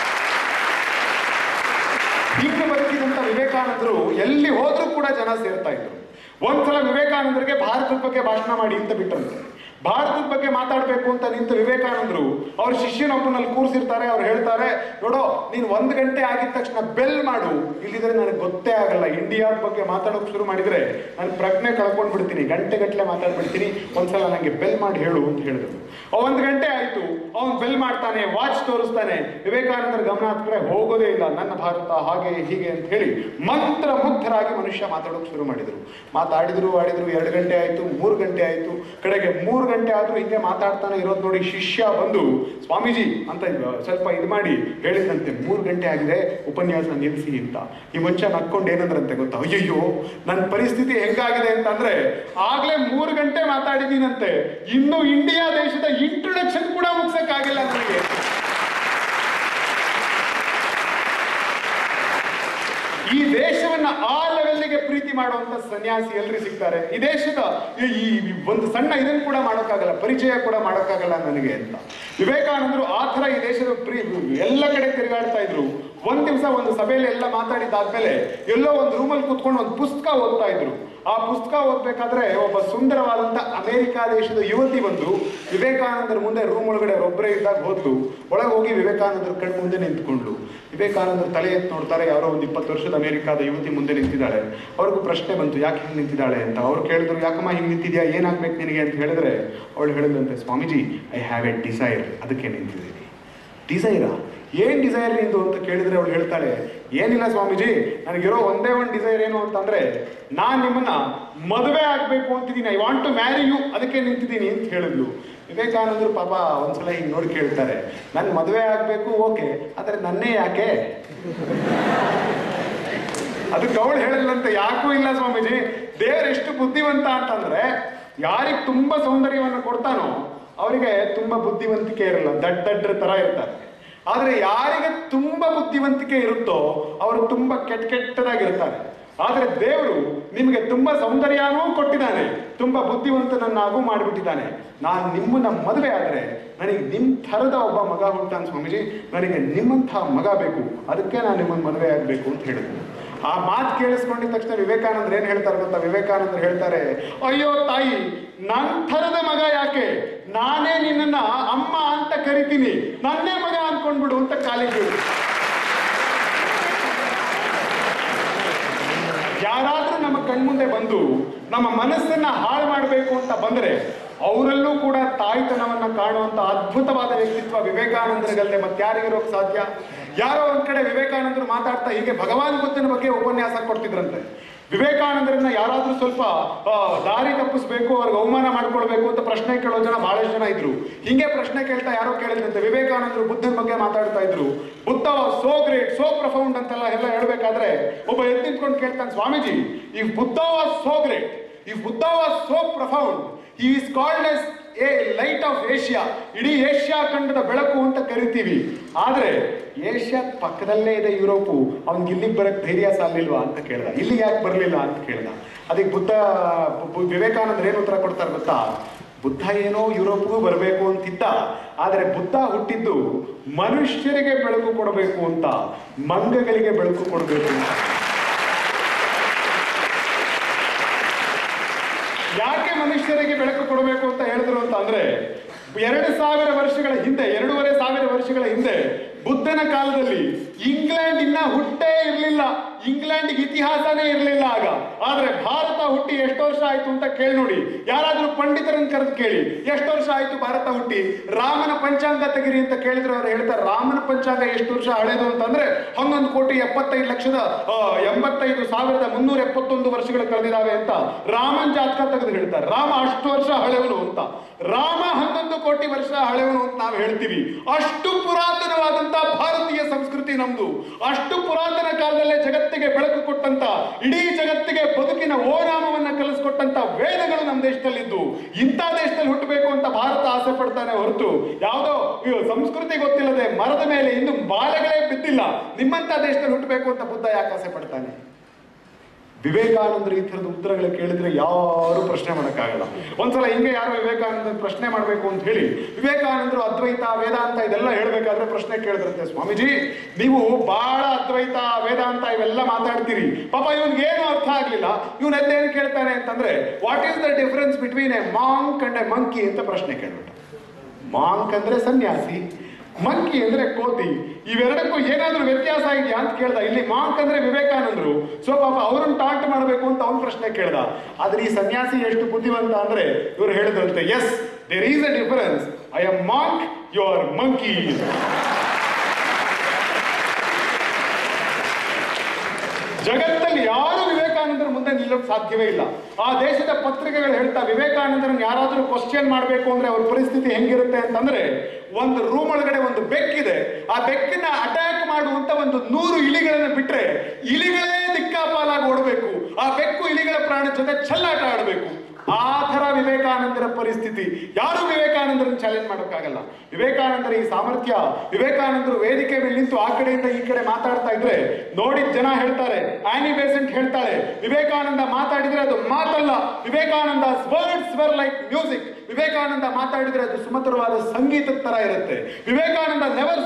ಹೀಗೆ ಬದುಕಿದಂತ ವಿವೇಕಾನಂದರು ಎಲ್ಲಿ ಹೋದ್ರೂ ಕೂಡ ಜನ ಸೇರ್ತಾ ಇದ್ರು ಒಂದ್ಸಲ ವಿವೇಕಾನಂದರಿಗೆ ಭಾರತದ ಬಗ್ಗೆ ಭಾಷಣ ಮಾಡಿ ಅಂತ ಬಿಟ್ಟಂತೆ ಭಾರತದ ಬಗ್ಗೆ ಮಾತಾಡ್ಬೇಕು ಅಂತ ನಿಂತ ವಿವೇಕಾನಂದರು ಅವ್ರ ಶಿಷ್ಯನೊಬ್ಬನಲ್ಲಿ ಕೂರಿಸಿರ್ತಾರೆ ಅವ್ರು ಹೇಳ್ತಾರೆ ನೋಡೋ ನೀನ್ ಒಂದ್ ಗಂಟೆ ಆಗಿದ ತಕ್ಷಣ ಬೆಲ್ ಮಾಡು ಇಲ್ಲಿದ್ರೆ ನನಗೆ ಗೊತ್ತೇ ಆಗಲ್ಲ ಇಂಡಿಯಾದ ಬಗ್ಗೆ ಮಾತಾಡೋಕೆ ಶುರು ಮಾಡಿದ್ರೆ ನಾನು ಪ್ರಜ್ಞೆ ಕಳ್ಕೊಂಡ್ ಬಿಡ್ತೀನಿ ಗಂಟೆ ಗಟ್ಟಲೆ ಮಾತಾಡ್ಬಿಡ್ತೀನಿ ಒಂದ್ಸಲ ನಂಗೆ ಬೆಲ್ ಮಾಡಿ ಹೇಳು ಅಂತ ಹೇಳಿದ್ರು ಒಂದ್ ಗಂಟೆ ಆಯ್ತು ಅವನ್ ಬೆಲ್ ಮಾಡ್ತಾನೆ ವಾಚ್ ತೋರಿಸ್ತಾನೆ ವಿವೇಕಾನಂದರ ಗಮನ ಹತ್ ಕಡೆ ಹೋಗೋದೇ ಇಲ್ಲ ನನ್ನ ಭಾರತ ಹಾಗೆ ಹೀಗೆ ಅಂತ ಹೇಳಿ ಮಂತ್ರ ಮುಗ್ಧರಾಗಿ ಮನುಷ್ಯ ಮಾತಾಡೋಕೆ ಶುರು ಮಾಡಿದ್ರು ಮಾತಾಡಿದ್ರು ಆಡಿದ್ರು ಎರಡು ಗಂಟೆ ಆಯ್ತು ಮೂರು ಗಂಟೆ ಆಯ್ತು ಕಡೆಗೆ ಮೂರು ಗಂಟೆ ಆದ್ರೂ ಹಿಂಗೆ ಮಾತಾಡ್ತಾನೆ ಇರೋದು ನೋಡಿ ಶಿಷ್ಯ ಬಂದು ಸ್ವಾಮೀಜಿ ಅಂತ ಸ್ವಲ್ಪ ಇದು ಮಾಡಿ ಹೇಳಿದಂತೆ ಮೂರು ಗಂಟೆ ಆಗಿದೆ ಉಪನ್ಯಾಸ ನಿಲ್ಲಿಸಿ ಅಂತ ಈ ಮನುಷ್ಯ ನಕ್ಕೊಂಡು ಏನಂದ್ರಂತೆ ಗೊತ್ತಾ ಅಯ್ಯಯ್ಯೋ ನನ್ನ ಪರಿಸ್ಥಿತಿ ಹೆಂಗಾಗಿದೆ ಅಂತಂದ್ರೆ ಆಗ್ಲೇ ಮೂರು ಗಂಟೆ ಮಾತಾಡಿದ್ದೀನಂತೆ ಇನ್ನು ಇಂಡಿಯಾ ದೇಶದ ಇಂಟ್ರೊಡಕ್ಷನ್ ಕೂಡ ಮುಗ್ಸಕ್ಕಾಗಿಲ್ಲ ನನಗೆ ಈ ದೇಶವನ್ನ ಆ ಲೆವೆಲ್ಗೆ ಪ್ರೀತಿ ಮಾಡುವಂತ ಸನ್ಯಾಸಿ ಎಲ್ರಿ ಸಿಗ್ತಾರೆ ಈ ದೇಶದ ಈ ಈ ಒಂದು ಸಣ್ಣ ಇದನ್ನು ಕೂಡ ಮಾಡೋಕ್ಕಾಗಲ್ಲ ಪರಿಚಯ ಕೂಡ ಮಾಡೋಕ್ಕಾಗಲ್ಲ ನನಗೆ ಅಂತ ವಿವೇಕಾನಂದರು ಆ ಥರ ಈ ದೇಶದ ಪ್ರೀ ಎಲ್ಲ ಕಡೆ ತಿರುಗಾಡ್ತಾ ಇದ್ರು ಒಂದ್ ದಿವಸ ಒಂದು ಸಭೆಯಲ್ಲಿ ಎಲ್ಲ ಮಾತಾಡಿದ್ದಾದ್ಮೇಲೆ ಎಲ್ಲೋ ಒಂದು ರೂಮಲ್ಲಿ ಕೂತ್ಕೊಂಡು ಒಂದು ಪುಸ್ತಕ ಓದ್ತಾ ಇದ್ರು ಆ ಪುಸ್ತಕ ಓದ್ಬೇಕಾದ್ರೆ ಒಬ್ಬ ಸುಂದರವಾದಂತ ಅಮೆರಿಕ ದೇಶದ ಯುವತಿ ಬಂದು ವಿವೇಕಾನಂದರ ಮುಂದೆ ರೂಮ್ ಒಳಗಡೆ ಒಬ್ಬರೇ ಇದ್ದಾಗ ಹೋದ್ಲು ಒಳಗೆ ಹೋಗಿ ವಿವೇಕಾನಂದರ ಕಣ್ ಮುಂದೆ ನಿಂತ್ಕೊಂಡ್ಲು ವಿವೇಕಾನಂದರ ತಲೆ ಎತ್ತಿ ನೋಡ್ತಾರೆ ಯಾರೋ ಒಂದು ಇಪ್ಪತ್ತು ವರ್ಷದ ಅಮೆರಿಕಾದ ಯುವತಿ ಮುಂದೆ ನಿಂತಿದ್ದಾಳೆ ಅವ್ರಿಗೂ ಪ್ರಶ್ನೆ ಬಂತು ಯಾಕೆ ಹಿಂಗೆ ನಿಂತಿದ್ದಾಳೆ ಅಂತ ಅವ್ರು ಕೇಳಿದ್ರು ಯಾಕಮ್ಮ ಹಿಂಗೆ ನಿಂತಿದ್ಯಾ ಏನಾಗ್ಬೇಕು ನಿನಗೆ ಅಂತ ಹೇಳಿದ್ರೆ ಅವಳು ಹೇಳಿದಂತೆ Swamiji I have a desire ಅದಕ್ಕೆ ನಿಂತಿದ್ದೀನಿ ಡಿಸೈರಾ ಏನ್ ಡಿಸೈರ್ ನಿಂದು ಅಂತ ಕೇಳಿದ್ರೆ ಅವಳು ಹೇಳ್ತಾಳೆ ಏನಿಲ್ಲ ಸ್ವಾಮೀಜಿ ನನಗಿರೋ ಒಂದೇ ಒಂದು ಡಿಸೈರ್ ಏನು ಅಂತಂದ್ರೆ ನಾನ್ ನಿಮ್ಮನ್ನ ಮದುವೆ ಆಗ್ಬೇಕು ಅಂತಿದ್ದೀನಿ I want to marry you ಅದಕ್ಕೆ ನಿಂತಿದ್ದೀನಿ ಅಂತ ಹೇಳಿದ್ಲು ವಿವೇಕಾನಂದರು ಪಾಪ ಒಂದ್ಸಲ ಹಿಂಗ್ ನೋಡಿ ಕೇಳ್ತಾರೆ ನನ್ ಮದುವೆ ಆಗ್ಬೇಕು ಓಕೆ ಆದ್ರೆ ನನ್ನೇ ಯಾಕೆ ಅದಕ್ಕೆ ಅವಳು ಹೇಳಿದ್ಲಂತೆ ಯಾಕೂ ಇಲ್ಲ ಸ್ವಾಮೀಜಿ ದೇವರು ಎಷ್ಟು ಬುದ್ಧಿವಂತ ಅಂತಂದ್ರೆ ಯಾರಿಗೆ ತುಂಬಾ ಸೌಂದರ್ಯವನ್ನು ಕೊಡ್ತಾನೋ ಅವರಿಗೆ ತುಂಬಾ ಬುದ್ಧಿವಂತಿಕೆ ಇರಲ್ಲ ದಡ್ಡ ದಡ್ಡರ ತರ ಇರ್ತಾರೆ ಆದ್ರೆ ಯಾರಿಗೆ ತುಂಬಾ ಬುದ್ಧಿವಂತಿಕೆ ಇರುತ್ತೋ ಅವರು ತುಂಬಾ ಕೆಟ್ಟ ಕೆಟ್ಟದಾಗಿರ್ತಾರೆ ಆದ್ರೆ ದೇವರು ನಿಮಗೆ ತುಂಬಾ ಸೌಂದರ್ಯನೂ ಕೊಟ್ಟಿದ್ದಾನೆ ತುಂಬಾ ಬುದ್ಧಿವಂತನನ್ನಾಗೂ ಮಾಡಿಬಿಟ್ಟಿದ್ದಾನೆ ನಾನು ನಿಮ್ಮನ್ನ ಮದುವೆ ಆದ್ರೆ ನನಗೆ ನಿಮ್ ಥರದ ಒಬ್ಬ ಮಗ ಹುಟ್ಟಾನ ಸ್ವಾಮೀಜಿ ನನಗೆ ನಿಮ್ಮಂಥ ಮಗ ಬೇಕು ಅದಕ್ಕೆ ನಾನು ನಿಮ್ಮನ್ನ ಮದುವೆ ಆಗ್ಬೇಕು ಅಂತ ಹೇಳಿದ್ರು ಆ ಮಾತು ಕೇಳಿಸ್ಕೊಂಡಿದ ತಕ್ಷಣ ವಿವೇಕಾನಂದ್ರ ಏನ್ ಹೇಳ್ತಾರೆ ಗೊತ್ತಾ ವಿವೇಕಾನಂದ್ರ ಹೇಳ್ತಾರೆ ಅಯ್ಯೋ ತಾಯಿ ನನ್ ಥರದ ಮಗ ಯಾಕೆ ನಾನೇ ನಿನ್ನನ್ನ ಅಮ್ಮ ಅಂತ ಕರಿತೀನಿ ನನ್ನೇ ಮಗ ಅನ್ಕೊಂಡ್ಬಿಡು ಅಂತ ಕಾಲಿಗೆ ಯಾರಾದ್ರೂ ನಮ್ಮ ಕಣ್ಮುಂದೆ ಬಂದು ನಮ್ಮ ಮನಸ್ಸನ್ನ ಹಾಳು ಮಾಡಬೇಕು ಅಂತ ಬಂದ್ರೆ ಅವರಲ್ಲೂ ಕೂಡ ತಾಯ್ತನವನ್ನ ಕಾಣುವಂತ ಅದ್ಭುತವಾದ ವ್ಯಕ್ತಿತ್ವ ವಿವೇಕಾನಂದರಿಗಲ್ಲದೆ ಮತ್ತಾರಿಗಿರೋಕ್ ಸಾಧ್ಯ ಯಾರೋ ಒಂದ್ ಕಡೆ ವಿವೇಕಾನಂದರು ಮಾತಾಡ್ತಾ ಹೀಗೆ ಭಗವಾನ್ ಬುದ್ಧನ ಬಗ್ಗೆ ಉಪನ್ಯಾಸ ಕೊಡ್ತಿದ್ರಂತೆ ವಿವೇಕಾನಂದರನ್ನ ಯಾರಾದ್ರೂ ಸ್ವಲ್ಪ ಆ, ದಾರಿ ತಪ್ಪಿಸ್ಬೇಕು ಅವ್ರಿಗೆ ಅವಮಾನ ಮಾಡ್ಕೊಳ್ಬೇಕು ಅಂತ ಪ್ರಶ್ನೆ ಕೇಳೋ ಜನ ಬಹಳಷ್ಟು ಜನ ಇದ್ರು ಹಿಂಗೆ ಪ್ರಶ್ನೆ ಕೇಳ್ತಾ ಯಾರೋ ಕೇಳಿದಂತೆ ವಿವೇಕಾನಂದರು ಬುದ್ಧನ ಬಗ್ಗೆ ಮಾತಾಡ್ತಾ ಇದ್ರು Buddha so great so profound ಅಂತೆಲ್ಲ ಎಲ್ಲ ಹೇಳ್ಬೇಕಾದ್ರೆ ಒಬ್ಬ ಎದ್ದು ನಿಂತ್ಕೊಂಡು ಕೇಳ್ತಾನೆ Swamiji if Buddha was so great if Buddha was so profound he is called as a light of Asia ಇಡೀ ಏಷ್ಯಾ ಖಂಡದ ಬೆಳಕು ಅಂತ ಕರಿತೀವಿ ಆದ್ರೆ ಏಷ್ಯಾ ಪಕ್ಕದಲ್ಲೇ ಇದೆ ಯುರೋಪು ಅವ್ನಿಗೆ ಇಲ್ಲಿಗೆ ಬರಕ್ ಧೈರ್ಯ ಸಾಲಿಲ್ವಾ ಅಂತ ಕೇಳ್ದ ಇಲ್ಲಿ ಯಾಕೆ ಬರಲಿಲ್ಲ ಅಂತ ಕೇಳ್ದ ಅದಕ್ಕೆ ಬುದ್ಧ ಬು- ವಿವೇಕಾನಂದ್ರ ಏನು ಉತ್ತರ ಕೊಡ್ತಾರೆ ಗೊತ್ತಾ ಬುದ್ಧ ಏನೋ ಯುರೋಪ್ಗೂ ಬರಬೇಕು ಅಂತಿದ್ದ ಆದರೆ ಬುದ್ಧ ಹುಟ್ಟಿದ್ದು ಮನುಷ್ಯರಿಗೆ ಬೆಳಕು ಕೊಡಬೇಕು ಅಂತ ಮಂಗಗಳಿಗೆ ಬೆಳಕು ಕೊಡಬೇಕು ಅಂತ ಯಾಕೆ ಮನುಷ್ಯರಿಗೆ ಬೆಳಕು ಕೊಡಬೇಕು ಅಂತ ಹೇಳಿದ್ರು ಅಂತ ಅಂದ್ರೆ ಎರಡು ಸಾವಿರ ವರ್ಷಗಳ ಹಿಂದೆ ಎರಡೂವರೆ ಸಾವಿರ ವರ್ಷಗಳ ಹಿಂದೆ ಬುದ್ಧನ ಕಾಲದಲ್ಲಿ ಇಂಗ್ಲೆಂಡ್ ಇನ್ನ ಹುಟ್ಟೇ ಇರಲಿಲ್ಲ ಇಂಗ್ಲೆಂಡ್ಗೆ ಇತಿಹಾಸನೇ ಇರಲಿಲ್ಲ ಆಗ ಆದ್ರೆ ಭಾರತ ಹುಟ್ಟಿ ಎಷ್ಟು ವರ್ಷ ಆಯ್ತು ಅಂತ ಕೇಳಿ ನೋಡಿ ಯಾರಾದ್ರೂ ಪಂಡಿತರನ್ನ ಕರೆದು ಕೇಳಿ ಎಷ್ಟು ವರ್ಷ ಆಯ್ತು ಭಾರತ ಹುಟ್ಟಿ ರಾಮನ ಪಂಚಾಂಗ ತೆಗಿರಿ ಅಂತ ಕೇಳಿದ್ರೆ ಅವ್ರು ಹೇಳ್ತಾರೆ ರಾಮನ ಪಂಚಾಂಗ ಎಷ್ಟು ವರ್ಷ ಹಳೇದು ಅಂತಂದ್ರೆ ಹನ್ನೊಂದು ಕೋಟಿ ಎಪ್ಪತ್ತೈದು ಲಕ್ಷದ ಆ, ಎಂಬತ್ತೈದು ಸಾವಿರದ ಮುನ್ನೂರ ಎಪ್ಪತ್ತೊಂದು ವರ್ಷಗಳು ಕಳೆದಿದ್ದಾವೆ ಅಂತ ರಾಮನ್ ಜಾತಕ ತೆಗೆದು ಹೇಳ್ತಾರೆ ರಾಮ ಅಷ್ಟು ವರ್ಷ ಹಳೆವನು ಅಂತ ರಾಮ ಹನ್ನೊಂದು ಕೋಟಿ ವರ್ಷ ಹಳೆವನು ಅಂತ ನಾವು ಹೇಳ್ತೀವಿ ಅಷ್ಟು ಪುರಾತನವಾದಂತ ಭಾರತೀಯ ಸಂಸ್ಕೃತಿ ನಮ್ದು ಅಷ್ಟು ಪುರಾತನ ಕಾಲದಲ್ಲೇ ಜಗತ್ತಿಗೆ ಬೆಳಕು ಕೊಟ್ಟಂತ ಇಡೀ ಜಗತ್ತಿಗೆ ಬದುಕಿನ ಓನಾಮವನ್ನ ಕಲಿಸ್ಕೊಟ್ಟಂತ ವೇದಗಳು ನಮ್ಮ ದೇಶದಲ್ಲಿದ್ದು ಇಂಥ ದೇಶದಲ್ಲಿ ಹುಟ್ಟಬೇಕು ಅಂತ ಭಾರತ ಆಸೆ ಪಡ್ತಾನೆ ಹೊರತು ಯಾವುದೋ ಇವು ಸಂಸ್ಕೃತಿ ಗೊತ್ತಿಲ್ಲದೆ ಮರದ ಮೇಲೆ ಇನ್ನು ಬಾಲೆಗಳೇ ಬಿದ್ದಿಲ್ಲ ನಿಮ್ಮಂತ ದೇಶದಲ್ಲಿ ಹುಟ್ಟಬೇಕು ಅಂತ ಬುದ್ಧ ಯಾಕೆ ಆಸೆ ಪಡ್ತಾನೆ ವಿವೇಕಾನಂದರು ಈ ಥರದ ಉತ್ತರಗಳು ಕೇಳಿದ್ರೆ ಯಾರು ಪ್ರಶ್ನೆ ಮಾಡೋಕ್ಕಾಗಲ್ಲ ಒಂದ್ಸಲ ಹಿಂಗೆ ಯಾರೋ ವಿವೇಕಾನಂದ ಪ್ರಶ್ನೆ ಮಾಡಬೇಕು ಅಂತ ಹೇಳಿ ವಿವೇಕಾನಂದರು ಅದ್ವೈತ ವೇದಾಂತ ಇದೆಲ್ಲ ಹೇಳ್ಬೇಕಾದ್ರೆ ಪ್ರಶ್ನೆ ಕೇಳಿದ್ರಂತೆ ಸ್ವಾಮೀಜಿ ನೀವು ಬಹಳ ಅದ್ವೈತ ವೇದಾಂತ ಇವೆಲ್ಲ ಮಾತಾಡ್ತೀರಿ ಪಾಪ ಇವನ್ಗೆ ಏನು ಅರ್ಥ ಆಗ್ಲಿಲ್ಲ ಇವನ್ ಎದ್ದೇನು ಕೇಳ್ತಾನೆ ಅಂತಂದ್ರೆ what is the difference between a monk and a monkey ಅಂತ ಪ್ರಶ್ನೆ ಕೇಳ್ಬಿಟ್ಟ ಮಾಂಕ್ ಅಂದ್ರೆ ಸನ್ಯಾಸಿ ಮಂಕಿ ಅಂದ್ರೆ ಕೋತಿ ಇವೆರಡಕ್ಕೂ ಏನಾದ್ರೂ ವ್ಯತ್ಯಾಸ ಇದೆಯಾ ಅಂತ ಕೇಳ್ದ ಇಲ್ಲಿ ಮಾಂಕ್ ಅಂದ್ರೆ ವಿವೇಕಾನಂದರು ಸೊ ಪಾಪ ಅವ್ರನ್ನ ಟಾಂಟ್ ಮಾಡಬೇಕು ಅಂತ ಅವ್ನ ಪ್ರಶ್ನೆ ಕೇಳ್ದ ಆದ್ರೆ ಈ ಸನ್ಯಾಸಿ ಎಷ್ಟು ಬುದ್ಧಿವಂತ ಅಂದ್ರೆ ಇವ್ರು ಹೇಳಿದ್ರಂತೆ yes there is a difference I am monk you are monkey ಜಗತ್ತಲ್ಲಿ ಯಾರು ವಿವೇಕಾನಂದರ ಮುಂದೆ ನಿಲ್ಲೋಕ್ ಸಾಧ್ಯವೇ ಇಲ್ಲ ಆ ದೇಶದ ಪತ್ರಿಕೆಗಳು ಹೇಳ್ತಾ ವಿವೇಕಾನಂದರನ್ನ ಯಾರಾದ್ರೂ ಕ್ವಶನ್ ಮಾಡಬೇಕು ಅಂದ್ರೆ ಅವ್ರ ಪರಿಸ್ಥಿತಿ ಹೆಂಗಿರುತ್ತೆ ಅಂತಂದ್ರೆ ಒಂದು ರೂಮ್ ಒಳಗಡೆ ಒಂದು ಬೆಕ್ಕಿದೆ ಆ ಬೆಕ್ಕನ್ನ ಅಟ್ಯಾಕ್ ಮಾಡುವಂತ ಒಂದು ನೂರು ಇಲಿಗಳನ್ನ ಬಿಟ್ರೆ ಇಲಿಗಳೇ ದಿಕ್ಕಾಪಾಲಾಗಿ ಓಡಬೇಕು ಆ ಬೆಕ್ಕು ಇಲಿಗಳ ಪ್ರಾಣ ಜೊತೆ ಚೆಲ್ಲಾಟ ಆಡಬೇಕು ಆ ಥರ ವಿವೇಕಾನಂದರ ಪರಿಸ್ಥಿತಿ ಯಾರು ವಿವೇಕಾನಂದರನ್ನು ಚಾಲೆಂಜ್ ಮಾಡೋಕ್ಕಾಗಲ್ಲ ವಿವೇಕಾನಂದರ ಈ ಸಾಮರ್ಥ್ಯ ವಿವೇಕಾನಂದರು ವೇದಿಕೆ ಮೇಲೆ ನಿಂತು ಆ ಕಡೆಯಿಂದ ಈ ಕಡೆ ಮಾತಾಡ್ತಾ ಇದ್ರೆ ನೋಡಿದ ಜನ ಹೇಳ್ತಾರೆ ಆನಿ ಬೇಸೆಂಟ್ ಹೇಳ್ತಾಳೆ ವಿವೇಕಾನಂದ ಮಾತಾಡಿದ್ರೆ ಅದು ಮಾತಲ್ಲ Vivekananda words were like music Vivekananda ಮಾತಾಡಿದ್ರೆ ಅದು ಸುಮಧುರವಾದ ಸಂಗೀತದ ತರ ಇರುತ್ತೆ Vivekananda never stood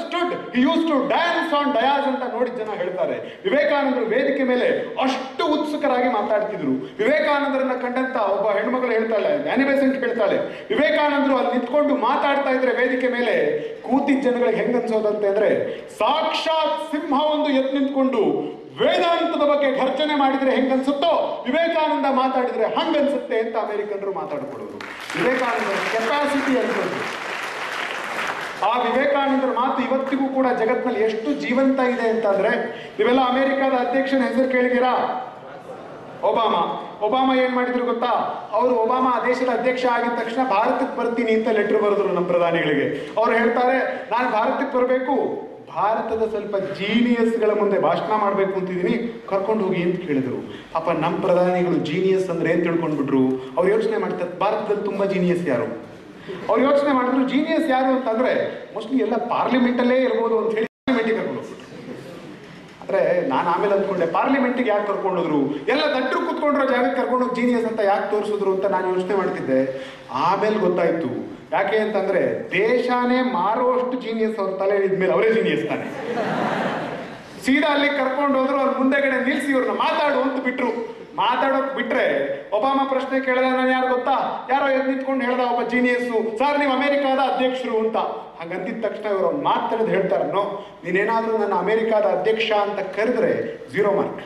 used to dance on dais ಅಂತ ನೋಡಿ ಜನ ಹೇಳ್ತಾರೆ ವಿವೇಕಾನಂದರು ವೇದಿಕೆ ಮೇಲೆ ಅಷ್ಟು ಉತ್ಸುಕರಾಗಿ ಮಾತಾಡ್ತಿದ್ರು ವಿವೇಕಾನಂದರನ್ನ ಕಂಡಂತ ಒಬ್ಬ ಹೆಣ್ಮಗಳು ಹೇಳ್ತಾಳೆ ಮ್ಯಾನಿಬೇಸೆಂಟ್ ಹೇಳ್ತಾಳೆ ವಿವೇಕಾನಂದರು ಅಲ್ಲಿ ನಿಂತ್ಕೊಂಡು ಮಾತಾಡ್ತಾ ಇದ್ರೆ ವೇದಿಕೆ ಮೇಲೆ ಕೂತಿದ್ದ ಜನಗಳಿಗೆ ಹೆಂಗ್ ಅನ್ಸೋದಂತೆ ಅಂದ್ರೆ ಸಾಕ್ಷಾತ್ ಸಿಂಹ ಒಂದು ಎದ್ದು ನಿಂತ್ಕೊಂಡು ವೇದಾಂತದ ಬಗ್ಗೆ ಘರ್ಜನೆ ಮಾಡಿದ್ರೆ ಹೆಂಗ್ ಅನ್ಸುತ್ತೋ ವಿವೇಕಾನಂದ ಮಾತಾಡಿದ್ರೆ ಹಂಗ ಅನ್ಸುತ್ತೆ ಅಂತ ಅಮೆರಿಕನರು ಮಾತಾಡ್ಕೊಳ್ಳೋದು ವಿವೇಕಾನಂದರ ಕೆಪಾಸಿಟಿ ಅನ್ಸೋದು ಆ ವಿವೇಕಾನಂದರ ಮಾತು ಇವತ್ತಿಗೂ ಕೂಡ ಜಗತ್ತಿನಲ್ಲಿ ಎಷ್ಟು ಜೀವಂತ ಇದೆ ಅಂತಂದ್ರೆ ನೀವೆಲ್ಲ ಅಮೆರಿಕದ ಅಧ್ಯಕ್ಷನ ಹೆಸರು ಕೇಳಿದ್ದೀರಾ ಒಬಾಮಾ ಒಬಾಮಾ ಏನ್ ಮಾಡಿದ್ರು ಗೊತ್ತಾ ಅವರು ಒಬಾಮಾ ಆ ದೇಶದ ಅಧ್ಯಕ್ಷ ಆಗಿದ ತಕ್ಷಣ ಭಾರತಕ್ಕೆ ಬರ್ತೀನಿ ಅಂತ ಲೆಟರ್ ಬರೆದ್ರು ನಮ್ಮ ಪ್ರಧಾನಿಗಳಿಗೆ ಅವ್ರು ಹೇಳ್ತಾರೆ ನಾನು ಭಾರತಕ್ಕೆ ಬರಬೇಕು ಭಾರತದ ಸ್ವಲ್ಪ ಜೀನಿಯಸ್ಗಳ ಮುಂದೆ ಭಾಷಣ ಮಾಡಬೇಕು ಅಂತಿದ್ದೀನಿ ಕರ್ಕೊಂಡು ಹೋಗಿ ಅಂತ ಕೇಳಿದ್ರು ಪಾಪ ನಮ್ಮ ಪ್ರಧಾನಿಗಳು ಜೀನಿಯಸ್ ಅಂದ್ರೆ ಏನ್ ತಿಳ್ಕೊಂಡ್ಬಿಟ್ರು ಅವ್ರು ಯೋಚನೆ ಮಾಡ್ತಾರೆ ಭಾರತದಲ್ಲಿ ತುಂಬಾ ಜೀನಿಯಸ್ ಯಾರು ಅವ್ರು ಯೋಚನೆ ಮಾಡಿದ್ರು ಜೀನಿಯಸ್ ಯಾರು ಅಂತಂದ್ರೆ ಮೋಸ್ಟ್ಲಿ ಎಲ್ಲ ಪಾರ್ಲಿಮೆಂಟಲ್ಲೇ ಇರ್ಬೋದು ಅಂತ ಹೇಳಿ ಪಾರ್ಲಿಮೆಂಟಿಗೆ ಕರ್ಕೊಂಡು ಹೋಗ್ಬಿಟ್ರು ಆದ್ರೆ ನಾನು ಆಮೇಲೆ ಅಂದ್ಕೊಂಡೆ ಪಾರ್ಲಿಮೆಂಟಿಗೆ ಯಾಕೆ ಕರ್ಕೊಂಡೋದ್ರು ಎಲ್ಲ ದಟ್ಟರು ಕುತ್ಕೊಂಡಿರೋ ಜಾಗಕ್ಕೆ ಕರ್ಕೊಂಡೋಗಿ ಜೀನಿಯಸ್ ಅಂತ ಯಾಕೆ ತೋರಿಸಿದ್ರು ಅಂತ ನಾನು ಯೋಚನೆ ಮಾಡ್ತಿದ್ದೆ ಆಮೇಲೆ ಗೊತ್ತಾಯ್ತು ಯಾಕೆ ಅಂತಂದ್ರೆ ದೇಶಾನೇ ಮಾರುವಷ್ಟು ಜೀನಿಯಸ್ ಅವ್ರ ತಲೆ ಇದ್ಮೇಲೆ ಅವರೇ ಜೀನಿಯಸ್ ತಾನೆ ಸೀದಾ ಅಲ್ಲಿ ಕರ್ಕೊಂಡು ಹೋದ್ರು ಅವ್ರ ಮುಂದೆಗಡೆ ನಿಲ್ಸಿ ಇವ್ರನ್ನ ಮಾತಾಡು ಅಂತ ಬಿಟ್ರು ಮಾತಾಡೋಕ್ ಬಿಟ್ರೆ ಒಬಾಮಾ ಪ್ರಶ್ನೆ ಕೇಳಿದ ನಾನು ಯಾರು ಗೊತ್ತಾ ಯಾರೋ ಎದ್ದು ನಿಂತ್ಕೊಂಡು ಹೇಳ್ದ ಒಬ್ಬ ಜೀನಿಯಸ್ಸು ಸರ್ ನೀವು ಅಮೆರಿಕಾದ ಅಧ್ಯಕ್ಷರು ಅಂತ ಹಾಗಂದಿದ ತಕ್ಷಣ ಇವರು ಮಾತಾಡೋದು ಹೇಳ್ತಾರೆ ನೋ ನೀನೇನಾದ್ರೂ ನನ್ನ ಅಮೆರಿಕಾದ ಅಧ್ಯಕ್ಷ ಅಂತ ಕರೆದ್ರೆ ಝೀರೋ ಮಾರ್ಕ್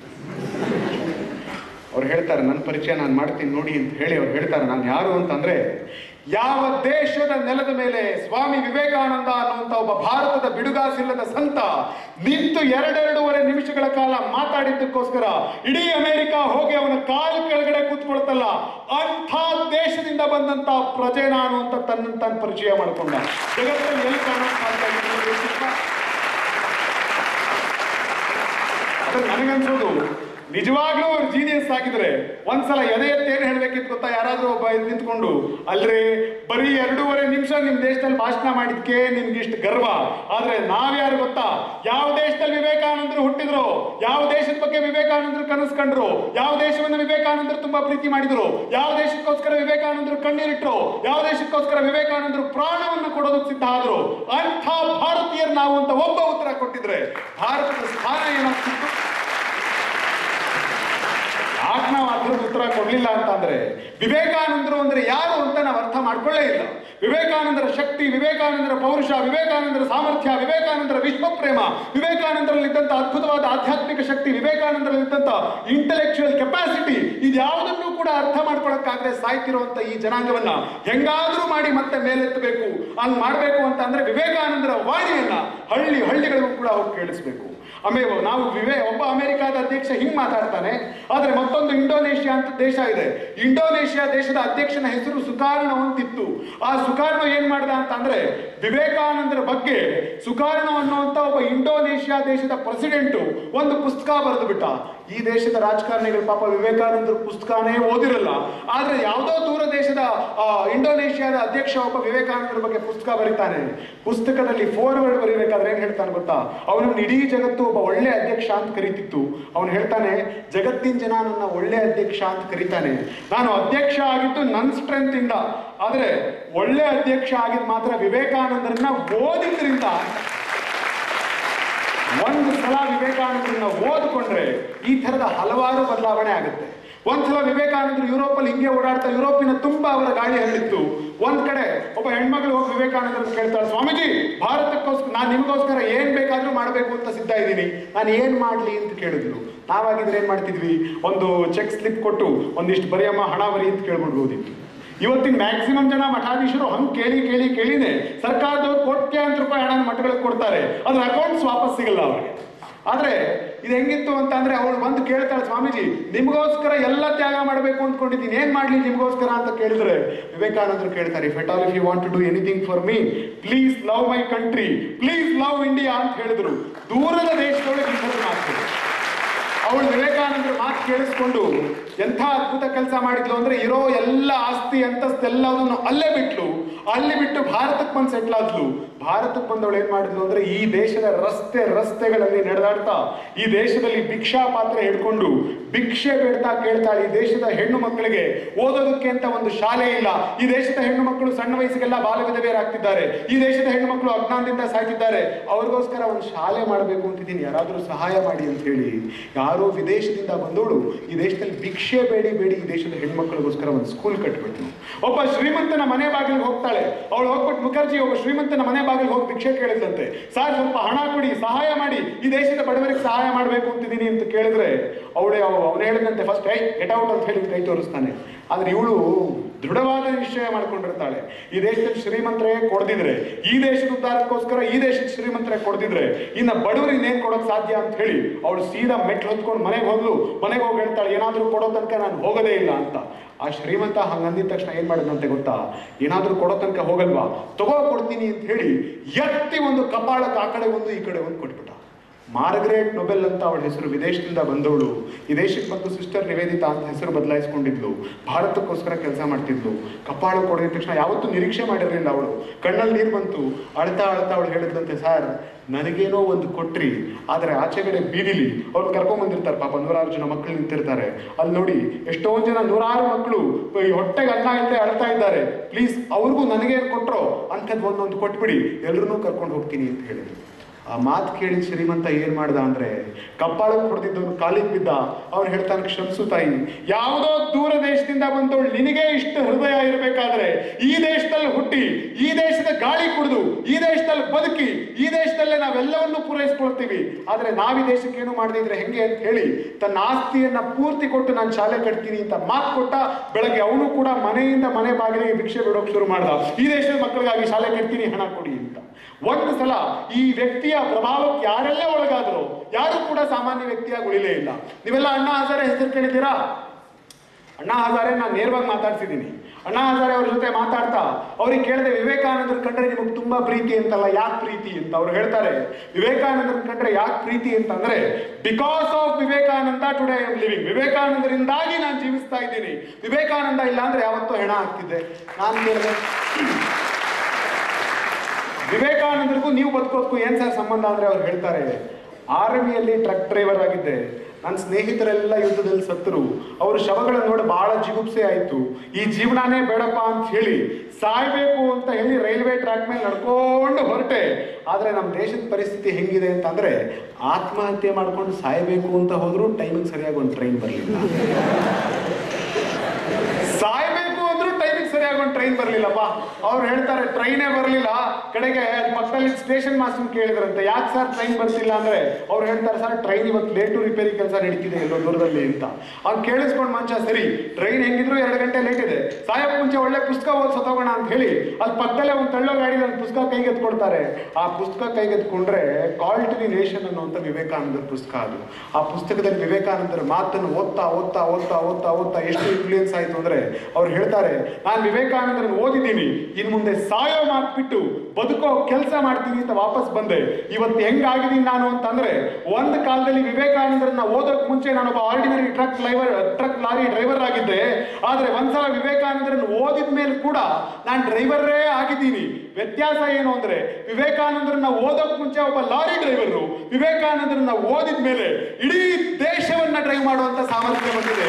ಅವ್ರು ಹೇಳ್ತಾರೆ ನನ್ನ ಪರಿಚಯ ನಾನು ಮಾಡ್ತೀನಿ ನೋಡಿ ಅಂತ ಹೇಳಿ ಅವ್ರು ಹೇಳ್ತಾರೆ ನಾನು ಯಾರು ಅಂತಂದ್ರೆ ಯಾವ ದೇಶದ ನೆಲದ ಮೇಲೆ ಸ್ವಾಮಿ ವಿವೇಕಾನಂದ ಅನ್ನುವಂತ ಒಬ್ಬ ಭಾರತದ ಬಿಡುಗಾಸಿಲ್ಲದ ಸಂತ ನಿಂತು ಎರಡೆರಡೂವರೆ ನಿಮಿಷಗಳ ಕಾಲ ಮಾತಾಡಿದ್ದಕ್ಕೋಸ್ಕರ ಇಡೀ ಅಮೆರಿಕ ಹೋಗಿ ಅವನ ಕಾಲು ಕೆಳಗಡೆ ಕೂತ್ಕೊಳ್ತಲ್ಲ ಅಂಥ ದೇಶದಿಂದ ಬಂದಂತ ಪ್ರಜೆ ನಾನು ಅಂತ ತನ್ನ ತಾನು ಪರಿಚಯ ಮಾಡ್ಕೊಂಡ ಜಗತ್ತಲ್ಲಿ ಎಲ್ಲಿ ಕಾಣೋಕ್ ಸಾಧ್ಯ ಇಲ್ಲ ಅನ್ನೋದು ಯೋಚಿಸ್ತಾ ಅದನ್ನ ನನಗನ್ಸೋದು ನಿಜವಾಗ್ಲೂ ಅವ್ರು ಜೀನಿಯಸ್ ಆಗಿದ್ರೆ ಒಂದ್ಸಲ ಎದೆ ಎತ್ತಿ ಏನ್ ಹೇಳ್ಬೇಕಿತ್ತು ಗೊತ್ತಾ ಯಾರಾದ್ರೂ ಒಬ್ಬ ಇಲ್ಲಿ ನಿಂತ್ಕೊಂಡು ಅಲ್ರಿ ಬರೀ ಎರಡೂವರೆ ನಿಮಿಷ ನಿಮ್ ದೇಶದಲ್ಲಿ ಭಾಷಣ ಮಾಡಿದ್ಕೆ ನಿಮ್ಗೆ ಇಷ್ಟು ಗರ್ವ ಆದ್ರೆ ನಾವ್ಯಾರು ಗೊತ್ತಾ ಯಾವ ದೇಶದಲ್ಲಿ ವಿವೇಕಾನಂದರು ಹುಟ್ಟಿದ್ರು ಯಾವ ದೇಶದ ಬಗ್ಗೆ ವಿವೇಕಾನಂದರು ಕನಸು ಕಂಡ್ರು ಯಾವ ದೇಶವನ್ನು ವಿವೇಕಾನಂದರು ತುಂಬಾ ಪ್ರೀತಿ ಮಾಡಿದ್ರು ಯಾವ ದೇಶಕ್ಕೋಸ್ಕರ ವಿವೇಕಾನಂದರು ಕಣ್ಣೀರಿಟ್ರು ಯಾವ ದೇಶಕ್ಕೋಸ್ಕರ ವಿವೇಕಾನಂದರು ಪ್ರಾಣವನ್ನು ಕೊಡೋದಕ್ಕೆ ಸಿದ್ಧ ಆದ್ರು ಅಂಥ ಭಾರತೀಯರು ನಾವು ಅಂತ ಒಬ್ಬ ಉತ್ತರ ಕೊಟ್ಟಿದ್ರೆ ಭಾರತದ ಸ್ಥಾನ ಏನಾಗ್ತಿತ್ತು ಯಾಕೆ ನಾವು ಅದ್ರದ ಉತ್ತರ ಕೊಡ್ಲಿಲ್ಲ ಅಂತಂದ್ರೆ ವಿವೇಕಾನಂದರು ಅಂದ್ರೆ ಯಾರು ಅಂತ ನಾವು ಅರ್ಥ ಮಾಡ್ಕೊಳ್ಳೇ ಇಲ್ಲ ವಿವೇಕಾನಂದರ ಶಕ್ತಿ ವಿವೇಕಾನಂದರ ಪೌರುಷ ವಿವೇಕಾನಂದರ ಸಾಮರ್ಥ್ಯ ವಿವೇಕಾನಂದರ ವಿಶ್ವ ಪ್ರೇಮ ವಿವೇಕಾನಂದರಲ್ಲಿದ್ದಂತ ಅದ್ಭುತವಾದ ಆಧ್ಯಾತ್ಮಿಕ ಶಕ್ತಿ ವಿವೇಕಾನಂದರಲ್ಲಿದ್ದಂತ ಇಂಟೆಲೆಕ್ಚುಯಲ್ ಕೆಪಾಸಿಟಿ ಇದ್ಯಾವುದನ್ನು ಕೂಡ ಅರ್ಥ ಮಾಡ್ಕೊಳಕ್ಕಾಗದೆ ಸಾಯ್ತಿರುವಂತ ಈ ಜನಾಂಗವನ್ನ ಹೆಂಗಾದ್ರೂ ಮಾಡಿ ಮತ್ತೆ ಮೇಲೆತ್ತಬೇಕು ಹಂಗ್ ಮಾಡ್ಬೇಕು ಅಂತ ಅಂದ್ರೆ ವಿವೇಕಾನಂದರ ವಾಣಿಯನ್ನ ಹಳ್ಳಿ ಹಳ್ಳಿಗಳಿಗೂ ಕೂಡ ಹೋಗಿ ಕೇಳಿಸ್ಬೇಕು ಆಮೇಲೆ ನಾವು ವಿವೇ ಒಬ್ಬ ಅಮೆರಿಕಾದ ಅಧ್ಯಕ್ಷ ಹಿಂಗ್ ಮಾತಾಡ್ತಾನೆ ಆದ್ರೆ ಮತ್ತೊಂದು ಇಂಡೋನೇಷ್ಯಾ ಅಂತ ದೇಶ ಇದೆ ಇಂಡೋನೇಷ್ಯಾ ದೇಶದ ಅಧ್ಯಕ್ಷನ ಹೆಸರು ಸುಕಾರ್ಣೋ ಅಂತಿತ್ತು ಆ ಸುಕಾರ್ಣೋ ಏನ್ ಮಾಡ್ದ ಅಂತ ಅಂದ್ರೆ ವಿವೇಕಾನಂದರ ಬಗ್ಗೆ ಸುಕಾರ್ಣೋ ಅನ್ನುವಂತ ಒಬ್ಬ ಇಂಡೋನೇಷ್ಯಾ ದೇಶದ ಪ್ರೆಸಿಡೆಂಟ್ ಒಂದು ಪುಸ್ತಕ ಬರೆದು ಬಿಟ್ಟ ಈ ದೇಶದ ರಾಜಕಾರಣಿಗಳು ಪಾಪ ವಿವೇಕಾನಂದರ ಪುಸ್ತಕನೇ ಓದಿರಲ್ಲ ಆದ್ರೆ ಯಾವುದೋ ದೂರ ದೇಶದ ಆ, ಇಂಡೋನೇಷ್ಯಾದ ಅಧ್ಯಕ್ಷ ಒಬ್ಬ ವಿವೇಕಾನಂದರ ಬಗ್ಗೆ ಪುಸ್ತಕ ಬರೀತಾನೆ ಪುಸ್ತಕದಲ್ಲಿ ಫೋರ್ ವರ್ಡ್ ಬರೀಬೇಕಾದ್ರೆ ಏನ್ ಹೇಳ್ತಾನೆ ಗೊತ್ತಾ ಅವನನ್ನು ಇಡೀ ಜಗತ್ತು ಒಬ್ಬ ಒಳ್ಳೆ ಅಧ್ಯಕ್ಷ ಅಂತ ಕರೀತಿತ್ತು ಅವನು ಹೇಳ್ತಾನೆ ಜಗತ್ತಿನ ಜನ ನನ್ನ ಒಳ್ಳೆ ಅಧ್ಯಕ್ಷ ಅಂತ ಕರೀತಾನೆ ನಾನು ಅಧ್ಯಕ್ಷ ಆಗಿದ್ದು ನನ್ನ ಸ್ಟ್ರೆಂತ್ ಇಂದ ಆದ್ರೆ ಒಳ್ಳೆ ಅಧ್ಯಕ್ಷ ಆಗಿದ್ ಮಾತ್ರ ವಿವೇಕಾನಂದರನ್ನ ಓದಿದ್ರಿಂದ ಒಂದು ಸಲ ವಿವೇಕಾನಂದರನ್ನ ಓದಿಕೊಂಡ್ರೆ ಈ ತರದ ಹಲವಾರು ಬದಲಾವಣೆ ಆಗುತ್ತೆ ಒಂದ್ಸಲ ವಿವೇಕಾನಂದರು ಯುರೋಪಲ್ಲಿ ಹಿಂಗೆ ಓಡಾಡ್ತಾ ಯುರೋಪಿನ ತುಂಬಾ ಅವರ ಗಾಳಿ ಹರಡಿತ್ತು ಒಂದ್ ಕಡೆ ಒಬ್ಬ ಹೆಣ್ಮಗಳು ಹೋಗಿ ವಿವೇಕಾನಂದರ ಕೇಳ್ತಾಳೆ ಸ್ವಾಮೀಜಿ ಭಾರತಕ್ಕೋಸ್ಕರ ನಾನು ನಿಮಗೋಸ್ಕರ ಏನ್ ಬೇಕಾದ್ರೂ ಮಾಡಬೇಕು ಅಂತ ಸಿದ್ಧ ಇದ್ದೀನಿ ನಾನು ಏನ್ ಮಾಡ್ಲಿ ಅಂತ ಕೇಳಿದ್ರು ನಾವಾಗಿದ್ರೆ ಏನ್ ಮಾಡ್ತಿದ್ವಿ ಒಂದು ಚೆಕ್ ಸ್ಲಿಪ್ ಕೊಟ್ಟು ಒಂದಿಷ್ಟು ಬರೆಯಮ್ಮ ಹಣ ಬರಿ ಅಂತ ಕೇಳ್ಬಿಡ್ಬೋದಿತ್ತು ಇವತ್ತಿನ ಮ್ಯಾಕ್ಸಿಮಮ್ ಜನ ಮಠಾಧೀಶರು ಹಂಗ್ ಕೇಳಿ ಕೇಳಿ ಕೇಳಿದೆ ಸರ್ಕಾರದವ್ರು ಕೋಟ್ಯಾಂತರ ರೂಪಾಯಿ ಹಣ ಮಠಗಳಿಗೆ ಕೊಡ್ತಾರೆ ಅದ್ರ ಅಕೌಂಟ್ಸ್ ವಾಪಸ್ ಸಿಗಲ್ಲ ಅವ್ರಿಗೆ ಆದ್ರೆ ಇದು ಹೆಂಗಿತ್ತು ಅಂತ ಅಂದ್ರೆ ಅವಳು ಬಂದು ಕೇಳ್ತಾಳೆ ಸ್ವಾಮೀಜಿ ನಿಮಗೋಸ್ಕರ ಎಲ್ಲ ತ್ಯಾಗ ಮಾಡಬೇಕು ಅಂದ್ಕೊಂಡಿದ್ದೀನಿ ಏನ್ ಮಾಡ್ಲಿ ನಿಮಗೋಸ್ಕರ ಅಂತ ಕೇಳಿದ್ರೆ ವಿವೇಕಾನಂದರು ಕೇಳ್ತಾರೆ if at all if you want to do anything for me please love my country please love India ಅಂತ ಹೇಳಿದ್ರು ದೂರದ ದೇಶದೊಳಗೆ ಈ ಥರ ಮಾತು ಅವಳು ವಿವೇಕಾನಂದರ ಮಾತು ಕೇಳಿಸ್ಕೊಂಡು ಎಂಥ ಅದ್ಭುತ ಕೆಲಸ ಮಾಡಿದ್ಲು ಅಂದ್ರೆ ಇರೋ ಎಲ್ಲ ಆಸ್ತಿ ಅಂತಸ್ತು ಎಲ್ಲದನ್ನು ಅಲ್ಲೇ ಬಿಟ್ಲು ಅಲ್ಲಿ ಬಿಟ್ಟು ಭಾರತಕ್ಕೆ ಬಂದು ಸೆಟ್ಲ್ ಆದ್ಲು ಭಾರತಕ್ಕೆ ಬಂದವಳು ಏನ್ ಮಾಡಿದ್ಲು ಅಂದ್ರೆ ಈ ದೇಶದ ರಸ್ತೆ ರಸ್ತೆಗಳಲ್ಲಿ ನಡೆದಾಡ್ತಾ ಈ ದೇಶದಲ್ಲಿ ಭಿಕ್ಷಾ ಪಾತ್ರೆ ಹಿಡ್ಕೊಂಡು ಭಿಕ್ಷೆ ಬೇಡ್ತಾ ಕೇಳ್ತಾಳೆ ಈ ದೇಶದ ಹೆಣ್ಣು ಮಕ್ಕಳಿಗೆ ಓದೋದಕ್ಕೆ ಅಂತ ಒಂದು ಶಾಲೆ ಇಲ್ಲ ಈ ದೇಶದ ಹೆಣ್ಣು ಮಕ್ಕಳು ಸಣ್ಣ ವಯಸ್ಸಿಗೆಲ್ಲ ಬಾಲ ವಿಧವೆಯರಾಗ್ತಿದ್ದಾರೆ ಈ ದೇಶದ ಹೆಣ್ಣು ಮಕ್ಕಳು ಅಜ್ಞಾನದಿಂದ ಸಾಯ್ತಿದ್ದಾರೆ ಅವ್ರಿಗೋಸ್ಕರ ಒಂದು ಶಾಲೆ ಮಾಡಬೇಕು ಅಂತಿದ್ದೀನಿ ಯಾರಾದರೂ ಸಹಾಯ ಮಾಡಿ ಅಂತ ಹೇಳಿ ಯಾರೋ ವಿದೇಶದಿಂದ ಬಂದವಳು ಈ ದೇಶದಲ್ಲಿ ಭಿಕ್ಷೆ ಬೇಡಿ ಬೇಡಿ ಈ ದೇಶದ ಹೆಣ್ಮಕ್ಳಿಗೋಸ್ಕರ ಒಂದು ಸ್ಕೂಲ್ ಕಟ್ಬಿಟ್ಲು ಒಬ್ಬ ಶ್ರೀಮಂತನ ಮನೆ ಬಾಗಿಲಿಗೆ ಹೋಗ್ತಾಳೆ ಅವಳು ಹೋಗ್ಬಿಟ್ಟು ಮುಖರ್ಜಿ ಒಬ್ಬ ಶ್ರೀಮಂತನ ಮನೆ ಬಾಗಿಲಿಗೆ ಹೋಗಿ ಭಿಕ್ಷೆ ಕೇಳಿದಂತೆ ಸರ್ ಸ್ವಲ್ಪ ಹಣ ಕೊಡಿ ಸಹಾಯ ಮಾಡಿ ಈ ದೇಶದ ಬಡವರಿಗೆ ಸಹಾಯ ಮಾಡಬೇಕು ಅಂತಿದ್ದೀನಿ ಅಂತ ಕೇಳಿದ್ರೆ ಅವಳೇ ಅವನು ಹೇಳಿದಂತೆ ಫಸ್ಟ್ ಐ ಗೆಟ್ ಔಟ್ ಅಂತ ಹೇಳಿ ಕೈ ತೋರಿಸ್ತಾನೆ ಆದ್ರೆ ಇವಳು ದೃಢವಾದ ನಿಶ್ಚಯ ಮಾಡ್ಕೊಂಡಿರ್ತಾಳೆ ಈ ದೇಶದಲ್ಲಿ ಶ್ರೀಮಂತರೇ ಕೊಡ್ದಿದ್ರೆ ಈ ದೇಶದ ಉದ್ಧಾರಕ್ಕೋಸ್ಕರ ಈ ದೇಶದ ಶ್ರೀಮಂತರೇ ಕೊಡ್ದಿದ್ರೆ ಇನ್ನ ಬಡವರಿಗೆ ಇನ್ನೇನ್ ಕೊಡೋಕ್ ಸಾಧ್ಯ ಅಂತ ಹೇಳಿ ಅವಳು ಸೀದಾ ಮೆಟ್ಲು ಹೊತ್ಕೊಂಡು ಮನೆಗೆ ಹೋದ್ಲು ಮನೆಗೆ ಹೋಗಿ ಹೇಳ್ತಾಳೆ ಏನಾದ್ರೂ ಕೊಡೋ ತನಕ ನಾನು ಹೋಗೋದೇ ಇಲ್ಲ ಅಂತ ಆ ಶ್ರೀಮಂತ ಹಂಗ ಅಂದಿದ ತಕ್ಷಣ ಏನ್ ಮಾಡಿದಂತೆ ಗೊತ್ತಾ ಏನಾದ್ರೂ ಕೊಡೋ ತನಕ ಹೋಗಲ್ವಾ ತಗೋ ಕೊಡ್ತೀನಿ ಅಂತ ಹೇಳಿ ಎತ್ತಿ ಒಂದು ಕಪಾಳಕ್ಕೆ ಆ ಕಡೆ ಒಂದು ಈ ಕಡೆ ಒಂದು ಕೊಟ್ಬಿಟ್ಟ ಮಾರ್ಗರೇಟ್ ನೊಬೆಲ್ ಅಂತ ಅವಳ ಹೆಸರು ವಿದೇಶದಿಂದ ಬಂದವಳು ಈ ದೇಶಕ್ಕೆ ಬಂದು ಸಿಸ್ಟರ್ ನಿವೇದಿತಾ ಅಂತ ಹೆಸರು ಬದಲಾಯಿಸ್ಕೊಂಡಿದ್ಲು ಭಾರತಕ್ಕೋಸ್ಕರ ಕೆಲಸ ಮಾಡ್ತಿದ್ಲು ಕಪಾಳ ಕೊಡಿದ ತಕ್ಷಣ ಯಾವತ್ತೂ ನಿರೀಕ್ಷೆ ಮಾಡಿರಲಿಲ್ಲ ಅವಳು ಕಣ್ಣಲ್ಲಿ ನೀರು ಬಂತು ಅಳ್ತಾ ಅಳ್ತಾ ಅವಳು ಹೇಳಿದಂತೆ ಸರ್ ನನಗೇನೋ ಒಂದು ಕೊಟ್ರಿ ಆದರೆ ಆಚೆಗಡೆ ಬೀದಿಲಿ ಅವ್ರು ಕರ್ಕೊಂಡ್ ಬಂದಿರ್ತಾರೆ ಪಾಪ ನೂರಾರು ಜನ ಮಕ್ಕಳು ನಿಂತಿರ್ತಾರೆ ಅಲ್ಲಿ ನೋಡಿ ಎಷ್ಟೊಂದು ಜನ ನೂರಾರು ಮಕ್ಕಳು ಈ ಹೊಟ್ಟೆಗೆ ಅನ್ನ ಇಲ್ಲದೆ ಅಳ್ತಾ ಇದ್ದಾರೆ ಪ್ಲೀಸ್ ಅವ್ರಿಗೂ ನನಗೇನು ಕೊಟ್ರೋ ಅಂಥದ್ದು ಒಂದೊಂದು ಕೊಟ್ಬಿಡಿ ಎಲ್ರನ್ನೂ ಕರ್ಕೊಂಡು ಹೋಗ್ತೀನಿ ಅಂತ ಹೇಳಿದ್ರು ಆ ಮಾತು ಕೇಳಿ ಶ್ರೀಮಂತ ಏನ್ ಮಾಡ್ದ ಅಂದ್ರೆ ಕಪ್ಪಾಳಕ್ಕೆ ಹೊಡೆದಿದ್ದವನು ಕಾಲಿಗೆ ಬಿದ್ದ ಅವ್ನು ಹೇಳ್ತಾನೆ ಕ್ಷಮಿಸು ತಾಯಿ ಯಾವುದೋ ದೂರ ದೇಶದಿಂದ ಬಂದವಳು ನಿನಗೆ ಇಷ್ಟು ಹೃದಯ ಇರಬೇಕಾದ್ರೆ ಈ ದೇಶದಲ್ಲಿ ಹುಟ್ಟಿ ಈ ದೇಶದ ಗಾಳಿ ಕುಡಿದು ಈ ದೇಶದಲ್ಲಿ ಬದುಕಿ ಈ ದೇಶದಲ್ಲೇ ನಾವೆಲ್ಲವನ್ನು ಪೂರೈಸ್ಕೊಳ್ತೀವಿ ಆದ್ರೆ ನಾವ್ ಈ ದೇಶಕ್ಕೆ ಏನು ಮಾಡದಿದ್ರೆ ಹೆಂಗೆ ಅಂತ ಹೇಳಿ ತನ್ನ ಆಸ್ತಿಯನ್ನ ಪೂರ್ತಿ ಕೊಟ್ಟು ನಾನು ಶಾಲೆ ಕಟ್ತೀನಿ ಅಂತ ಮಾತು ಕೊಟ್ಟ ಬೆಳಗ್ಗೆ ಅವನು ಕೂಡ ಮನೆಯಿಂದ ಮನೆ ಬಾಗಿಲಿಗೆ ಭಿಕ್ಷೆ ಬಿಡೋಕೆ ಶುರು ಮಾಡ್ದ ಈ ದೇಶದ ಮಕ್ಕಳಿಗಾಗಿ ಶಾಲೆ ಕಟ್ತೀನಿ ಹಣ ಕೊಡಿ ಅಂತ ಒಂದು ಸಲ ಈ ವ್ಯಕ್ತಿಯ ಪ್ರಭಾವಕ್ಕೆ ಯಾರೆಲ್ಲ ಒಳಗಾದ್ರು ಯಾರು ಕೂಡ ಸಾಮಾನ್ಯ ವ್ಯಕ್ತಿಯಾಗಿ ಉಳಿಲೇ ಇಲ್ಲ ನೀವೆಲ್ಲ ಅಣ್ಣಾ ಹಜಾರೆ ಹೆಸರು ಕೇಳಿದ್ದೀರಾ ಅಣ್ಣಾ ಹಜಾರೆ ನಾನು ನೇರವಾಗಿ ಮಾತಾಡ್ಸಿದ್ದೀನಿ ಅಣ್ಣಾ ಹಜಾರೆ ಅವ್ರ ಜೊತೆ ಮಾತಾಡ್ತಾ ಅವ್ರಿಗೆ ಕೇಳಿದೆ ವಿವೇಕಾನಂದರ್ ಕಂಡ್ರೆ ನಿಮಗೆ ತುಂಬಾ ಪ್ರೀತಿ ಅಂತಲ್ಲ ಯಾಕೆ ಪ್ರೀತಿ ಅಂತ ಅವ್ರು ಹೇಳ್ತಾರೆ ವಿವೇಕಾನಂದರ್ ಕಂಡ್ರೆ ಯಾಕೆ ಪ್ರೀತಿ ಅಂತಂದ್ರೆ because of Vivekananda today I am living ವಿವೇಕಾನಂದರಿಂದಾಗಿ ನಾನು ಜೀವಿಸ್ತಾ ಇದ್ದೀನಿ ವಿವೇಕಾನಂದ ಇಲ್ಲ ಅಂದ್ರೆ ಯಾವತ್ತೋ ಹೆಣ ಆಗ್ತಿದ್ದೆ ನಾನು ಕೇಳಿದೆ ವಿವೇಕಾನಂದರಿಗೂ ನೀವು ಬದುಕೋದಕ್ಕೂ ಏನ್ ಸರ್ ಸಂಬಂಧ ಅಂದ್ರೆ ಅವ್ರು ಹೇಳ್ತಾರೆ ಆರ್ಮಿಯಲ್ಲಿ ಟ್ರಕ್ ಡ್ರೈವರ್ ಆಗಿದ್ದೆ ನನ್ನ ಸ್ನೇಹಿತರೆಲ್ಲ ಯುದ್ಧದಲ್ಲಿ ಸತ್ತರು ಅವ್ರ ಶವಗಳನ್ನ ನೋಡಿ ಬಹಳ ಜಿಗುಪ್ಸೆ ಆಯ್ತು ಈ ಜೀವನನೇ ಬೇಡಪ್ಪ ಅಂತ ಹೇಳಿ ಸಾಯ್ಬೇಕು ಅಂತ ಹೇಳಿ ರೈಲ್ವೆ ಟ್ರ್ಯಾಕ್ ಮೇಲೆ ನಡ್ಕೊಂಡು ಹೊರಟೆ ಆದ್ರೆ ನಮ್ಮ ದೇಶದ ಪರಿಸ್ಥಿತಿ ಹೆಂಗಿದೆ ಅಂತಂದ್ರೆ ಆತ್ಮಹತ್ಯೆ ಮಾಡ್ಕೊಂಡು ಸಾಯ್ಬೇಕು ಅಂತ ಹೋದ್ರು ಟೈಮಿಗೆ ಸರಿಯಾಗಿ ಒಂದು ಟ್ರೈನ್ ಬರಲಿಲ್ಲ ಸಾಯ್ಬೇಕು ಅಂದ್ರೂ ಟೈಮಿಗೆ ಸರಿಯಾಗಿ ಒಂದು ಟ್ರೈನ್ ಬರ್ಲಿಲ್ಲಪ್ಪ ಅವ್ರು ಹೇಳ್ತಾರೆ ಟ್ರೈನೇ ಬರಲಿಲ್ಲ ಕಡೆಗೆ ಪಕ್ಕದಲ್ಲಿ ಸ್ಟೇಷನ್ ಮಾಸ್ಟರ್ ಕೇಳಿದ್ರಂತೆ ಯಾಕೆ ಸರ್ ಟ್ರೈನ್ ಬರ್ತಿಲ್ಲ ಅಂದ್ರೆ ಅವ್ರು ಹೇಳ್ತಾರೆ ಸರ್ ಟ್ರೈನ್ ಇವತ್ತು ಲೇಟು ರಿಪೇರಿ ಕೆಲಸ ನಡೀತಿದೆ ಎಲ್ಲೋ ದೂರದಲ್ಲಿ ಅಂತ ಅವ್ನು ಕೇಳಿಸ್ಕೊಂಡು ಮಂಚ ಸರಿ ಟ್ರೈನ್ ಹೆಂಗಿದ್ರು ಎರಡು ಗಂಟೆ ಲೇಟ್ ಇದೆ ಸಾಯಕ್ ಮುಂಚೆ ಒಳ್ಳೆ ಪುಸ್ತಕ ಓದ್ ಸತ್ತೋಗೋಣ ಅಂತ ಹೇಳಿ ಅಲ್ಲಿ ಪಕ್ಕದಲ್ಲೇ ಒಂದು ತಳ್ಳೋ ಗಾಡಿ ಒಂದು ಪುಸ್ತಕ ಕೈಗೆತ್ಕೊಡ್ತಾರೆ ಆ ಪುಸ್ತಕ ಕೈಗೆತ್ಕೊಂಡ್ರೆ ಕಾಲ್ ಟು ದಿ ನೇಷನ್ ಅನ್ನುವಂಥ ವಿವೇಕಾನಂದರ ಪುಸ್ತಕ ಅದು ಆ ಪುಸ್ತಕದಲ್ಲಿ ವಿವೇಕಾನಂದರ ಮಾತನ್ನು ಓದ್ತಾ ಓದ್ತಾ ಓದ್ತಾ ಓದ್ತಾ ಓದ್ತಾ ಎಷ್ಟು ಇನ್ಫ್ಲೂಯೆನ್ಸ್ ಆಯ್ತು ಅಂದ್ರೆ ಅವ್ರು ಹೇಳ್ತಾರೆ ನಾನು ವಿವೇಕಾನಂದರನ್ನು ಓದಿದ್ದೀನಿ ಇನ್ ಮುಂದೆ ಸಾಯೋ ಮಾತು ಬಿಟ್ಟು ಬದುಕೋ ಕೆಲಸ ಮಾಡ್ತೀನಿ ಅಂತ ವಾಪಸ್ ಬಂದೆ ಇವತ್ತು ಹೆಂಗಾಗಿದ್ದೀನಿ ನಾನು ಅಂತಂದ್ರೆ ಒಂದು ಕಾಲದಲ್ಲಿ ವಿವೇಕಾನಂದರನ್ನ ಓದೋಕ್ ಮುಂಚೆ ನಾನೊಬ್ಬ ordinary truck driver truck lorry driver ಆಗಿದ್ದೆ ಆದ್ರೆ ಒಂದ್ಸಲ ವಿವೇಕಾನಂದರನ್ನು ಓದಿದ ಮೇಲೆ ಕೂಡ ನಾನು ಡ್ರೈವರೇ ಆಗಿದ್ದೀನಿ ವ್ಯತ್ಯಾಸ ಏನು ಅಂದ್ರೆ ವಿವೇಕಾನಂದರನ್ನ ಓದೋಕ್ ಮುಂಚೆ ಒಬ್ಬ ಲಾರಿ ಡ್ರೈವರು ವಿವೇಕಾನಂದರನ್ನ ಓದಿದ ಮೇಲೆ ಇಡೀ ದೇಶವನ್ನ ಡ್ರೈವ್ ಮಾಡುವಂತ ಸಾಮರ್ಥ್ಯ ಬಂದಿದೆ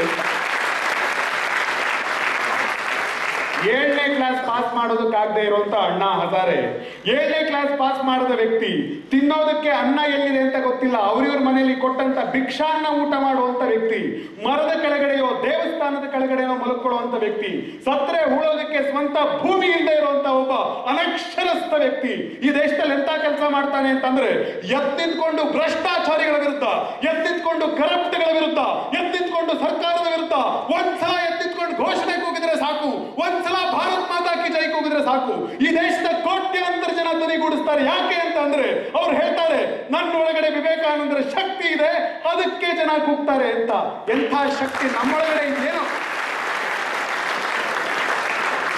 ಏಳನೇ ಕ್ಲಾಸ್ ಪಾಸ್ ಮಾಡೋದಕ್ಕಾಗದೆ ಇರುವಂತ ಅಣ್ಣಾ ಹಜಾರೆ ಏಳನೇ ಕ್ಲಾಸ್ ಪಾಸ್ ಮಾಡದ ವ್ಯಕ್ತಿ ತಿನ್ನೋದಕ್ಕೆ ಅನ್ನ ಎಲ್ಲಿದೆ ಅಂತ ಗೊತ್ತಿಲ್ಲ ಅವ್ರಿವ್ರ ಮನೆಯಲ್ಲಿ ಕೊಟ್ಟಂತ ಭಿಕ್ಷಾನ್ನ ಊಟ ಮಾಡುವಂತ ವ್ಯಕ್ತಿ ಮರದ ಕೆಳಗಡೆಯೋ ದೇವಸ್ಥಾನದ ಕೆಳಗಡೆಯೋ ಮಲ್ಕೊಳ್ಳುವಂತ ವ್ಯಕ್ತಿ ಸತ್ರೆ ಹೂಳೋದಕ್ಕೆ ಸ್ವಂತ ಭೂಮಿ ಇಲ್ಲದೆ ಇರುವಂತ ಒಬ್ಬ ಅನಕ್ಷರಸ್ಥ ವ್ಯಕ್ತಿ ಈ ದೇಶದಲ್ಲಿ ಎಂತ ಕೆಲಸ ಮಾಡ್ತಾನೆ ಅಂತಂದ್ರೆ ಎತ್ತಿದ್ಕೊಂಡು ಭ್ರಷ್ಟಾಚಾರಿಗಳ ವಿರುದ್ಧ ಎತ್ತಿದ್ಕೊಂಡು ಕರಪ್ಟ್ಗಳ ವಿರುದ್ಧ ಎತ್ತಿದ್ಕೊಂಡು ಸರ್ಕಾರದ ವಿರುದ್ಧ ಒಂದ್ಸಲ ಎತ್ತಿದ್ಕೊಂಡು ಘೋಷಣೆ ಕೂಗಿದ್ರೆ ಸಾಕು ಒಂದ್ಸಲ ಭಾರತ್ ಮಾತಾ ಕಿ ಜೈ ಕೂಗಿದ್ರೆ ಸಾಕು ಈ ದೇಶದ ಕೋಟ್ಯಾಂತರ ಜನ ಧ್ವನಿಗೂಡಿಸ್ತಾರೆ ಯಾಕೆ ಅಂತ ಅಂದ್ರೆ ಅವ್ರು ಹೇಳ್ತಾರೆ ನನ್ನೊಳಗಡೆ ವಿವೇಕಾನಂದರ ಶಕ್ತಿ ಇದೆ ಅದಕ್ಕೆ ಜನ ಕೂಗ್ತಾರೆ ಅಂತ ಎಂಥ ಶಕ್ತಿ ನಮ್ಮೊಳಗಡೆ ಇದೆಯೇನೋ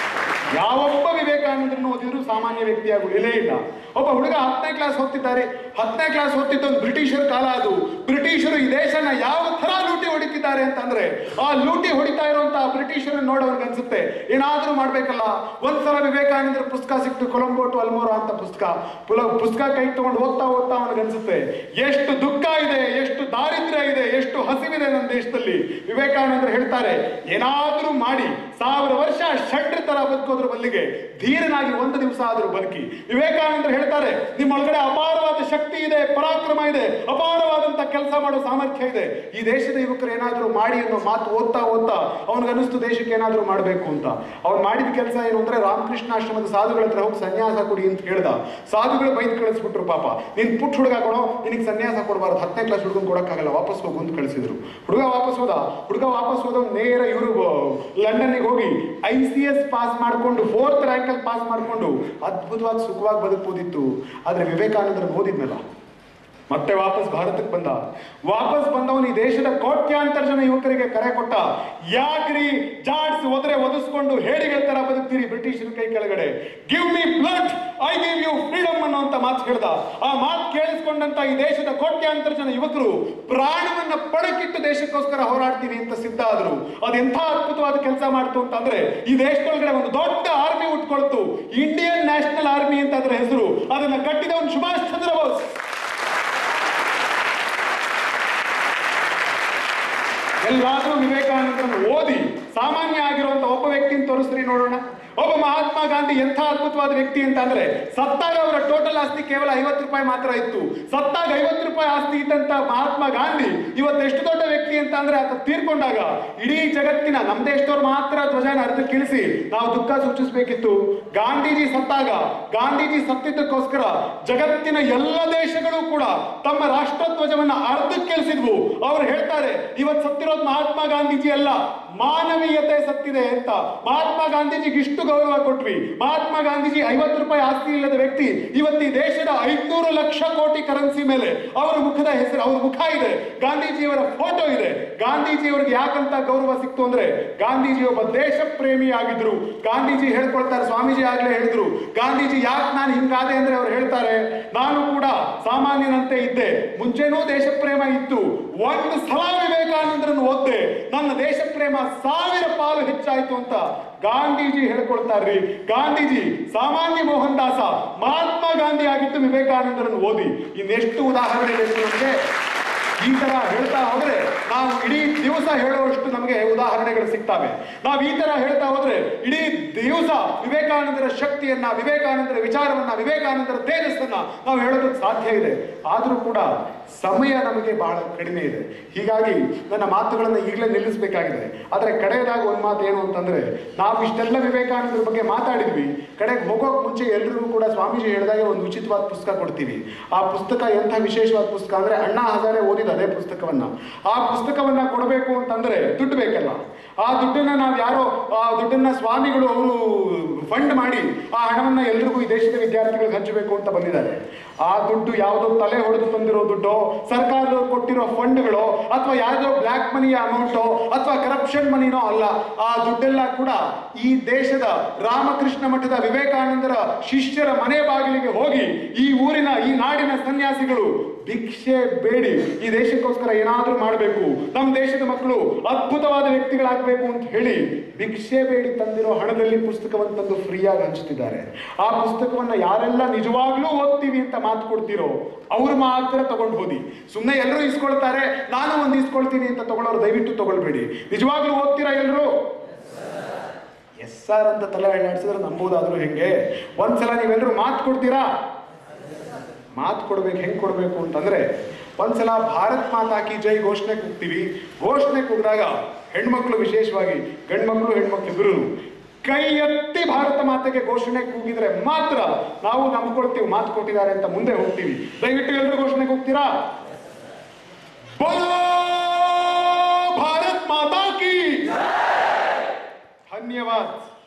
ಯಾವೊಬ್ಬ ವಿವೇಕಾನಂದರನ್ನು ಓದಿದ್ರು ಸಾಮಾನ್ಯ ವ್ಯಕ್ತಿಯಾಗಿ ಉಳಿಲೇ ಇಲ್ಲ ಒಬ್ಬ ಹುಡುಗ ಹತ್ತನೇ ಕ್ಲಾಸ್ ಓದ್ತಿದ್ದಾರೆ ಹತ್ತನೇ ಕ್ಲಾಸ್ ಓದ್ತಿದ್ದೊಂದು ಬ್ರಿಟಿಷರ ಕಾಲ ಅದು ಬ್ರಿಟಿಷರು ಈ ದೇಶನ ಯಾವ ತರ ಲೂಟಿ ಹೊಡಿತಿದ್ದಾರೆ ಅಂತಂದ್ರೆ ಆ ಲೂಟಿ ಹೊಡಿತಾ ಇರುವಂತಹ ಬ್ರಿಟಿಷರನ್ನ ನೋಡೋರ್ಗೆ ಅನ್ಸುತ್ತೆ ಏನಾದ್ರೂ ಮಾಡ್ಬೇಕಲ್ಲ ಒಂದ್ಸಲ ವಿವೇಕಾನಂದರ ಪುಸ್ತಕ ಸಿಕ್ತು ಕೊಲಂಬೋ ಟು ಅಲ್ಮೋರಾ ಅಂತ ಪುಸ್ತಕ ಪುಲ- ಪುಸ್ತಕ ಕೈ ತಗೊಂಡು ಓದ್ತಾ ಓದ್ತಾ ಅವನಿಗೆ ಅನ್ಸುತ್ತೆ ಎಷ್ಟು ದುಃಖ ಇದೆ ಎಷ್ಟು ದಾರಿದ್ರ್ಯ ಇದೆ ಎಷ್ಟು ಹಸಿವಿದೆ ನಮ್ಮ ದೇಶದಲ್ಲಿ ವಿವೇಕಾನಂದರು ಹೇಳ್ತಾರೆ ಏನಾದ್ರೂ ಮಾಡಿ ಸಾವಿರ ವರ್ಷ ಷಡ್ರ ತರ ಬದುಕೋದ್ರ ಬದಲಿಗೆ ಧೀರನಾಗಿ ಒಂದು ದಿವಸ ಆದ್ರೂ ಬದುಕಿ ವಿವೇಕಾನಂದರು ಹೇಳ್ತಾರೆ ನಿಮ್ಮೊಳಗಡೆ ಅಪಾರವಾದ ಶಕ್ತಿ ಇದೆ ಪರಾಕ್ರಮ ಇದೆ ಅಪಾರವಾದಂತ ಕೆಲಸ ಮಾಡೋ ಸಾಮರ್ಥ್ಯ ಇದೆ ಈ ದೇಶದ ಯುವಕರು ಏನಾದ್ರೂ ಮಾಡಿ ಅನ್ನೋ ಮಾತು ಓದ್ತಾ ಓದ್ತಾ ಅವನಿಗನ್ನಿಸ್ತು ದೇಶಕ್ಕೆ ಏನಾದ್ರೂ ಮಾಡಬೇಕು ಅಂತ ಅವ್ನು ಮಾಡಿದ ಕೆಲಸ ಏನು ಅಂದ್ರೆ ರಾಮಕೃಷ್ಣ ಆಶ್ರಮದ ಸಾಧುಗಳ ಹತ್ರ ಹೋಗಿ ಸನ್ಯಾಸ ಕೊಡಿ ಅಂತ ಹೇಳ್ದ ಸಾಧುಗಳು ಬೈದ್ ಕಳಿಸ್ಬಿಟ್ರು ಪಾಪ ನೀನ್ ಪುಟ್ಟ ಹುಡುಗ ಕೊಡೋ ನಿನಗೆ ಸನ್ಯಾಸ ಕೊಡಬಾರ್ದು ಹತ್ತನೇ ಕ್ಲಾಸ್ ಹುಡುಗನ್ ಕೊಡಕ್ಕಾಗಲ್ಲ ವಾಪಸ್ ಹೋಗು ಅಂತ ಕಳಿಸಿದ್ರು ಹುಡುಗ ವಾಪಸ್ ಹೋದ ಹುಡುಗ ವಾಪಸ್ ಹೋದ ನೇರ ಇವರು ಲಂಡನ್ನಿಗೆ ಹೋಗಿ ಐ ಸಿ ಎಸ್ ಪಾಸ್ ಮಾಡ್ಕೊಂಡು ಫೋರ್ತ್ ರ್ಯಾಂಕ್ ಅಲ್ಲಿ ಪಾಸ್ ಮಾಡ್ಕೊಂಡು ಅದ್ಭುತವಾಗಿ ಸುಖವಾಗಿ ಬದುಕಬಹುದಿತ್ತು ಆದ್ರೆ ವಿವೇಕಾನಂದರ ಓದಿದ್ನಲ್ಲ ಮತ್ತೆ ವಾಪಸ್ ಭಾರತಕ್ಕೆ ಬಂದ ವಾಪಸ್ ಬಂದವನು ಈ ದೇಶದ ಕೋಟ್ಯಾಂತರ ಜನ ಯುವಕರಿಗೆ ಕರೆ ಕೊಟ್ಟ ಯಾಕ್ರಿ ಜಾಡ್ಸ್ ಒದ್ರೆ ಒದಿಸ್ಕೊಂಡು ಹೇಡಿಗಳ ತರ ಬದುಕ್ತೀರಿ ಬ್ರಿಟಿಷರ ಕೈ ಕೆಳಗಡೆ give me blood I give you freedom ಅನ್ನುವಂತ ಮಾತು ಹೇಳ್ದ ಆ ಮಾತು ಕೇಳಿಸ್ಕೊಂಡಂತ ಈ ದೇಶದ ಕೋಟ್ಯಾಂತರ ಜನ ಯುವಕರು ಪ್ರಾಣವನ್ನ ಪಡಕಿಟ್ಟು ದೇಶಕ್ಕೋಸ್ಕರ ಹೋರಾಡ್ತೀವಿ ಅಂತ ಸಿದ್ಧ ಆದ್ರು ಅದೆಂಥ ಅದ್ಭುತವಾದ ಕೆಲಸ ಮಾಡ್ತು ಅಂತಂದ್ರೆ ಈ ದೇಶದೊಳಗಡೆ ಒಂದು ದೊಡ್ಡ ಆರ್ಮಿ ಉಟ್ಕೊಳ್ತು ಇಂಡಿಯನ್ ನ್ಯಾಷನಲ್ ಆರ್ಮಿ ಅಂತ ಅದರ ಹೆಸರು ಅದನ್ನ ಕಟ್ಟಿದವನು ಸುಭಾಷ್ ಚಂದ್ರ ಬೋಸ್ ಎಲ್ಲಾದ್ರೂ ವಿವೇಕಾನಂದರನ್ನು ಓದಿ ಸಾಮಾನ್ಯ ಆಗಿರುವಂತ ಒಬ್ಬ ವ್ಯಕ್ತಿನ ತೋರಿಸ್ರಿ ನೋಡೋಣ ಒಬ್ಬ ಮಹಾತ್ಮ ಗಾಂಧಿ ಎಂಥ ಅದ್ಭುತವಾದ ವ್ಯಕ್ತಿ ಅಂತ ಅಂದ್ರೆ ಸತ್ತಾಗ ಅವರ ಟೋಟಲ್ ಆಸ್ತಿ ಕೇವಲ ಐವತ್ತು ರೂಪಾಯಿ ಮಾತ್ರ ಇತ್ತು ಸತ್ತಾಗ ಐವತ್ತು ರೂಪಾಯಿ ಆಸ್ತಿ ಇದ್ದಂತ ಮಹಾತ್ಮ ಗಾಂಧಿ ಇವತ್ತು ಎಷ್ಟು ದೊಡ್ಡ ವ್ಯಕ್ತಿ ಅಂತ ಅಂದ್ರೆ ಆತ ತೀರ್ಕೊಂಡಾಗ ಇಡೀ ಜಗತ್ತಿನ ನಮ್ಮ ದೇಶದವ್ರು ಮಾತ್ರ ಧ್ವಜನ ಅರ್ಧಕ್ಕೆ ಇಳಿಸಿ ನಾವು ದುಃಖ ಸೂಚಿಸಬೇಕಿತ್ತು ಗಾಂಧೀಜಿ ಸತ್ತಾಗ ಗಾಂಧೀಜಿ ಸತ್ತಿದ್ದಕ್ಕೋಸ್ಕರ ಜಗತ್ತಿನ ಎಲ್ಲ ದೇಶಗಳು ಕೂಡ ತಮ್ಮ ರಾಷ್ಟ್ರಧ್ವಜವನ್ನ ಅರ್ಧಕ್ಕೆ ಇಳಿಸಿದ್ವು ಅವ್ರು ಹೇಳ್ತಾರೆ ಇವತ್ತು ಸತ್ತಿರೋದು ಮಹಾತ್ಮ ಗಾಂಧೀಜಿ ಅಲ್ಲ ಮಾನವೀಯತೆ ಸತ್ತಿದೆ ಅಂತ ಮಹಾತ್ಮ ಗಾಂಧೀಜಿಗೆ ಇಷ್ಟು ಗೌರವ ಕೊಟ್ವಿ ಮಹಾತ್ಮ ಗಾಂಧೀಜಿ ಐವತ್ತು ರೂಪಾಯಿ ಆಸ್ತಿ ಇಲ್ಲದ ವ್ಯಕ್ತಿ ಇವತ್ತು ಈ ದೇಶದ ಐದ್ನೂರು ಲಕ್ಷ ಕೋಟಿ ಕರೆನ್ಸಿ ಮೇಲೆ ಅವರ ಮುಖದ ಹೆಸರು ಅವ್ರ ಮುಖ ಇದೆ ಗಾಂಧೀಜಿಯವರ ಫೋಟೋ ಇದೆ ಗಾಂಧೀಜಿಯವರಿಗೆ ಯಾಕಂತ ಗೌರವ ಸಿಕ್ತು ಅಂದ್ರೆ ಗಾಂಧೀಜಿ ಒಬ್ಬ ದೇಶ ಪ್ರೇಮಿ ಆಗಿದ್ರು ಗಾಂಧೀಜಿ ಹೇಳ್ಕೊಳ್ತಾರೆ ಸ್ವಾಮೀಜಿ ಆಗ್ಲೇ ಹೇಳಿದ್ರು ಗಾಂಧೀಜಿ ಯಾಕೆ ನಾನು ಹಿಂಗಾದೆ ಅಂದ್ರೆ ಅವ್ರು ಹೇಳ್ತಾರೆ ನಾನು ಕೂಡ ಸಾಮಾನ್ಯನಂತೆ ಇದ್ದೆ ಮುಂಚೆನೂ ದೇಶ ಪ್ರೇಮ ಇತ್ತು ಒಂದು ಸಲ ವಿವೇಕಾನಂದರನ್ನು ಓದ್ದೆ ನನ್ನ ದೇಶ ಪ್ರೇಮ ಸಾವಿರ ಪಾಲು ಹೆಚ್ಚಾಯ್ತು ಅಂತ ಗಾಂಧೀಜಿ ಹೇಳ್ಕೊಳ್ತಾರ್ರಿ ಗಾಂಧೀಜಿ ಸಾಮಾನ್ಯ ಮೋಹನ್ ದಾಸ ಮಹಾತ್ಮ ಗಾಂಧಿ ಆಗಿತ್ತು ವಿವೇಕಾನಂದರನ್ನು ಓದಿ ಇನ್ನೆಷ್ಟು ಉದಾಹರಣೆ ಬೇಕು ನಮಗೆ ಈ ತರ ಹೇಳ್ತಾ ಹೋದ್ರೆ ನಾವು ಇಡೀ ದಿವಸ ಹೇಳುವಷ್ಟು ನಮಗೆ ಉದಾಹರಣೆಗಳು ಸಿಗ್ತವೆ ನಾವು ಈ ತರ ಹೇಳ್ತಾ ಹೋದ್ರೆ ಇಡೀ ದಿವಸ ವಿವೇಕಾನಂದರ ಶಕ್ತಿಯನ್ನ ವಿವೇಕಾನಂದರ ವಿಚಾರವನ್ನ ವಿವೇಕಾನಂದರ ತೇಜಸ್ಸನ್ನ ನಾವು ಹೇಳೋದಕ್ಕೆ ಸಾಧ್ಯ ಇದೆ ಆದ್ರೂ ಕೂಡ ಸಮಯ ನಮಗೆ ಬಹಳ ಕಡಿಮೆ ಇದೆ ಹೀಗಾಗಿ ನನ್ನ ಮಾತುಗಳನ್ನು ಈಗಲೇ ನಿಲ್ಲಿಸಬೇಕಾಗಿದೆ ಆದರೆ ಕಡೆಯದಾಗಿ ಒಂದು ಮಾತು ಏನು ಅಂತಂದ್ರೆ ನಾವು ಇಷ್ಟೆಲ್ಲ ವಿವೇಕಾನಂದರ ಬಗ್ಗೆ ಮಾತಾಡಿದ್ವಿ ಕಡೆಗೆ ಹೋಗೋಕ್ ಮುಂಚೆ ಎಲ್ರಿಗೂ ಕೂಡ ಸ್ವಾಮೀಜಿ ಹೇಳಿದಾಗೆ ಒಂದು ಉಚಿತವಾದ ಪುಸ್ತಕ ಕೊಡ್ತೀವಿ ಆ ಪುಸ್ತಕ ಎಂಥ ವಿಶೇಷವಾದ ಪುಸ್ತಕ ಅಂದ್ರೆ ಅಣ್ಣಾ ಹಜಾರೆ ಓದಿದ ಅದೇ ಪುಸ್ತಕವನ್ನ ಆ ಪುಸ್ತಕವನ್ನ ಕೊಡಬೇಕು ಅಂತಂದ್ರೆ ದುಡ್ಡು ಬೇಕಲ್ಲ ಆ ದುಡ್ಡನ್ನ ನಾವು ಯಾರೋ ಆ ದುಡ್ಡನ್ನ ಸ್ವಾಮಿಗಳು ಅವರು ಫಂಡ್ ಮಾಡಿ ಆ ಹಣವನ್ನ ಎಲ್ರಿಗೂ ಈ ದೇಶದ ವಿದ್ಯಾರ್ಥಿಗಳಿಗೆ ಹಂಚಬೇಕು ಅಂತ ಬಂದಿದ್ದಾರೆ ಆ ದುಡ್ಡು ಯಾವುದೋ ತಲೆ ಹೊಡೆದು ತಂದಿರೋ ದುಡ್ಡು ಸರ್ಕಾರದವ್ರು ಕೊಟ್ಟಿರೋ ಫಂಡ್ಗಳು ಅಥವಾ ಯಾವುದೋ ಬ್ಲ್ಯಾಕ್ ಮನಿಯ ಅಮೌಂಟೋ ಅಥವಾ ಕರಪ್ಷನ್ ಮನಿನೋ ಅಲ್ಲ ಆ ದುಡ್ಡೆಲ್ಲ ಕೂಡ ಈ ದೇಶದ ರಾಮಕೃಷ್ಣ ಮಠದ ವಿವೇಕಾನಂದರ ಶಿಷ್ಯರ ಮನೆ ಬಾಗಿಲಿಗೆ ಹೋಗಿ ಈ ಊರಿನ ಈ ನಾಡಿನ ಸನ್ಯಾಸಿಗಳು ಭಿಕ್ಷೆ ಬೇಡಿ ಈ ದೇಶಕ್ಕೋಸ್ಕರ ಏನಾದ್ರೂ ಮಾಡಬೇಕು ನಮ್ಮ ದೇಶದ ಮಕ್ಕಳು ಅದ್ಭುತವಾದ ವ್ಯಕ್ತಿಗಳಾಗಬೇಕು ಅಂತ ಹೇಳಿ ಭಿಕ್ಷೆ ಬೇಡಿ ತಂದಿರೋ ಹಣದಲ್ಲಿ ಪುಸ್ತಕವನ್ನು ತಂದು ಫ್ರೀಯಾಗಿ ಹಂಚುತ್ತಿದ್ದಾರೆ ಆ ಪುಸ್ತಕವನ್ನ ಯಾರೆಲ್ಲ ನಿಜವಾಗ್ಲೂ ಓದ್ತೀವಿ ಅಂತ ಮಾತು ಕೊಡ್ತೀರೋ ಅವ್ರು ಮಾತ್ರ ತಗೊಂಡು ಹೋದಿ ಸುಮ್ಮನೆ ಎಲ್ಲರೂ ಇಸ್ಕೊಳ್ತಾರೆ ನಾನು ಒಂದು ಇಸ್ಕೊಳ್ತೀನಿ ಅಂತ ತಗೊಳ್ಳೋರು ದಯವಿಟ್ಟು ತಗೊಳ್ಬೇಡಿ ನಿಜವಾಗ್ಲೂ ಓದ್ತೀರಾ ಎಲ್ಲರೂ ಎಸ್ ಸರ್ ಅಂತ ತಲೆ ಅಲ್ಲಾಡ್ಸಿದ್ರೆ ನಂಬೋದಾದ್ರೂ ಹೆಂಗೆ ಒಂದ್ಸಲ ನೀವೆಲ್ಲರೂ ಮಾತು ಕೊಡ್ತೀರಾ ಮಾತು ಕೊಡ್ಬೇಕು ಹೆಂಗ್ ಕೊಡ್ಬೇಕು ಅಂತಂದ್ರೆ ಒಂದ್ಸಲ ಭಾರತ್ ಮಾತಾ ಕಿ ಜೈ ಘೋಷಣೆ ಕೂಗ್ತೀವಿ ಘೋಷಣೆ ಕೂಗಿದಾಗ ಹೆಣ್ಮಕ್ಳು ವಿಶೇಷವಾಗಿ ಗಂಡ್ಮಕ್ಳು ಹೆಣ್ಮಕ್ಳು ಇಬ್ರು ಕೈ ಎತ್ತಿ ಭಾರತ ಮಾತೆಗೆ ಘೋಷಣೆ ಕೂಗಿದ್ರೆ ಮಾತ್ರ ನಾವು ನಂಬ್ಕೊಳ್ತೀವಿ ಮಾತು ಕೊಟ್ಟಿದ್ದಾರೆ ಅಂತ ಮುಂದೆ ಹೋಗ್ತೀವಿ ದಯವಿಟ್ಟು ಎಲ್ಲರೂ ಘೋಷಣೆ ಕೂಗ್ತೀರಾ ಬೋಲೋ ಭಾರತ್ ಮಾತಾ ಕಿ ಧನ್ಯವಾದ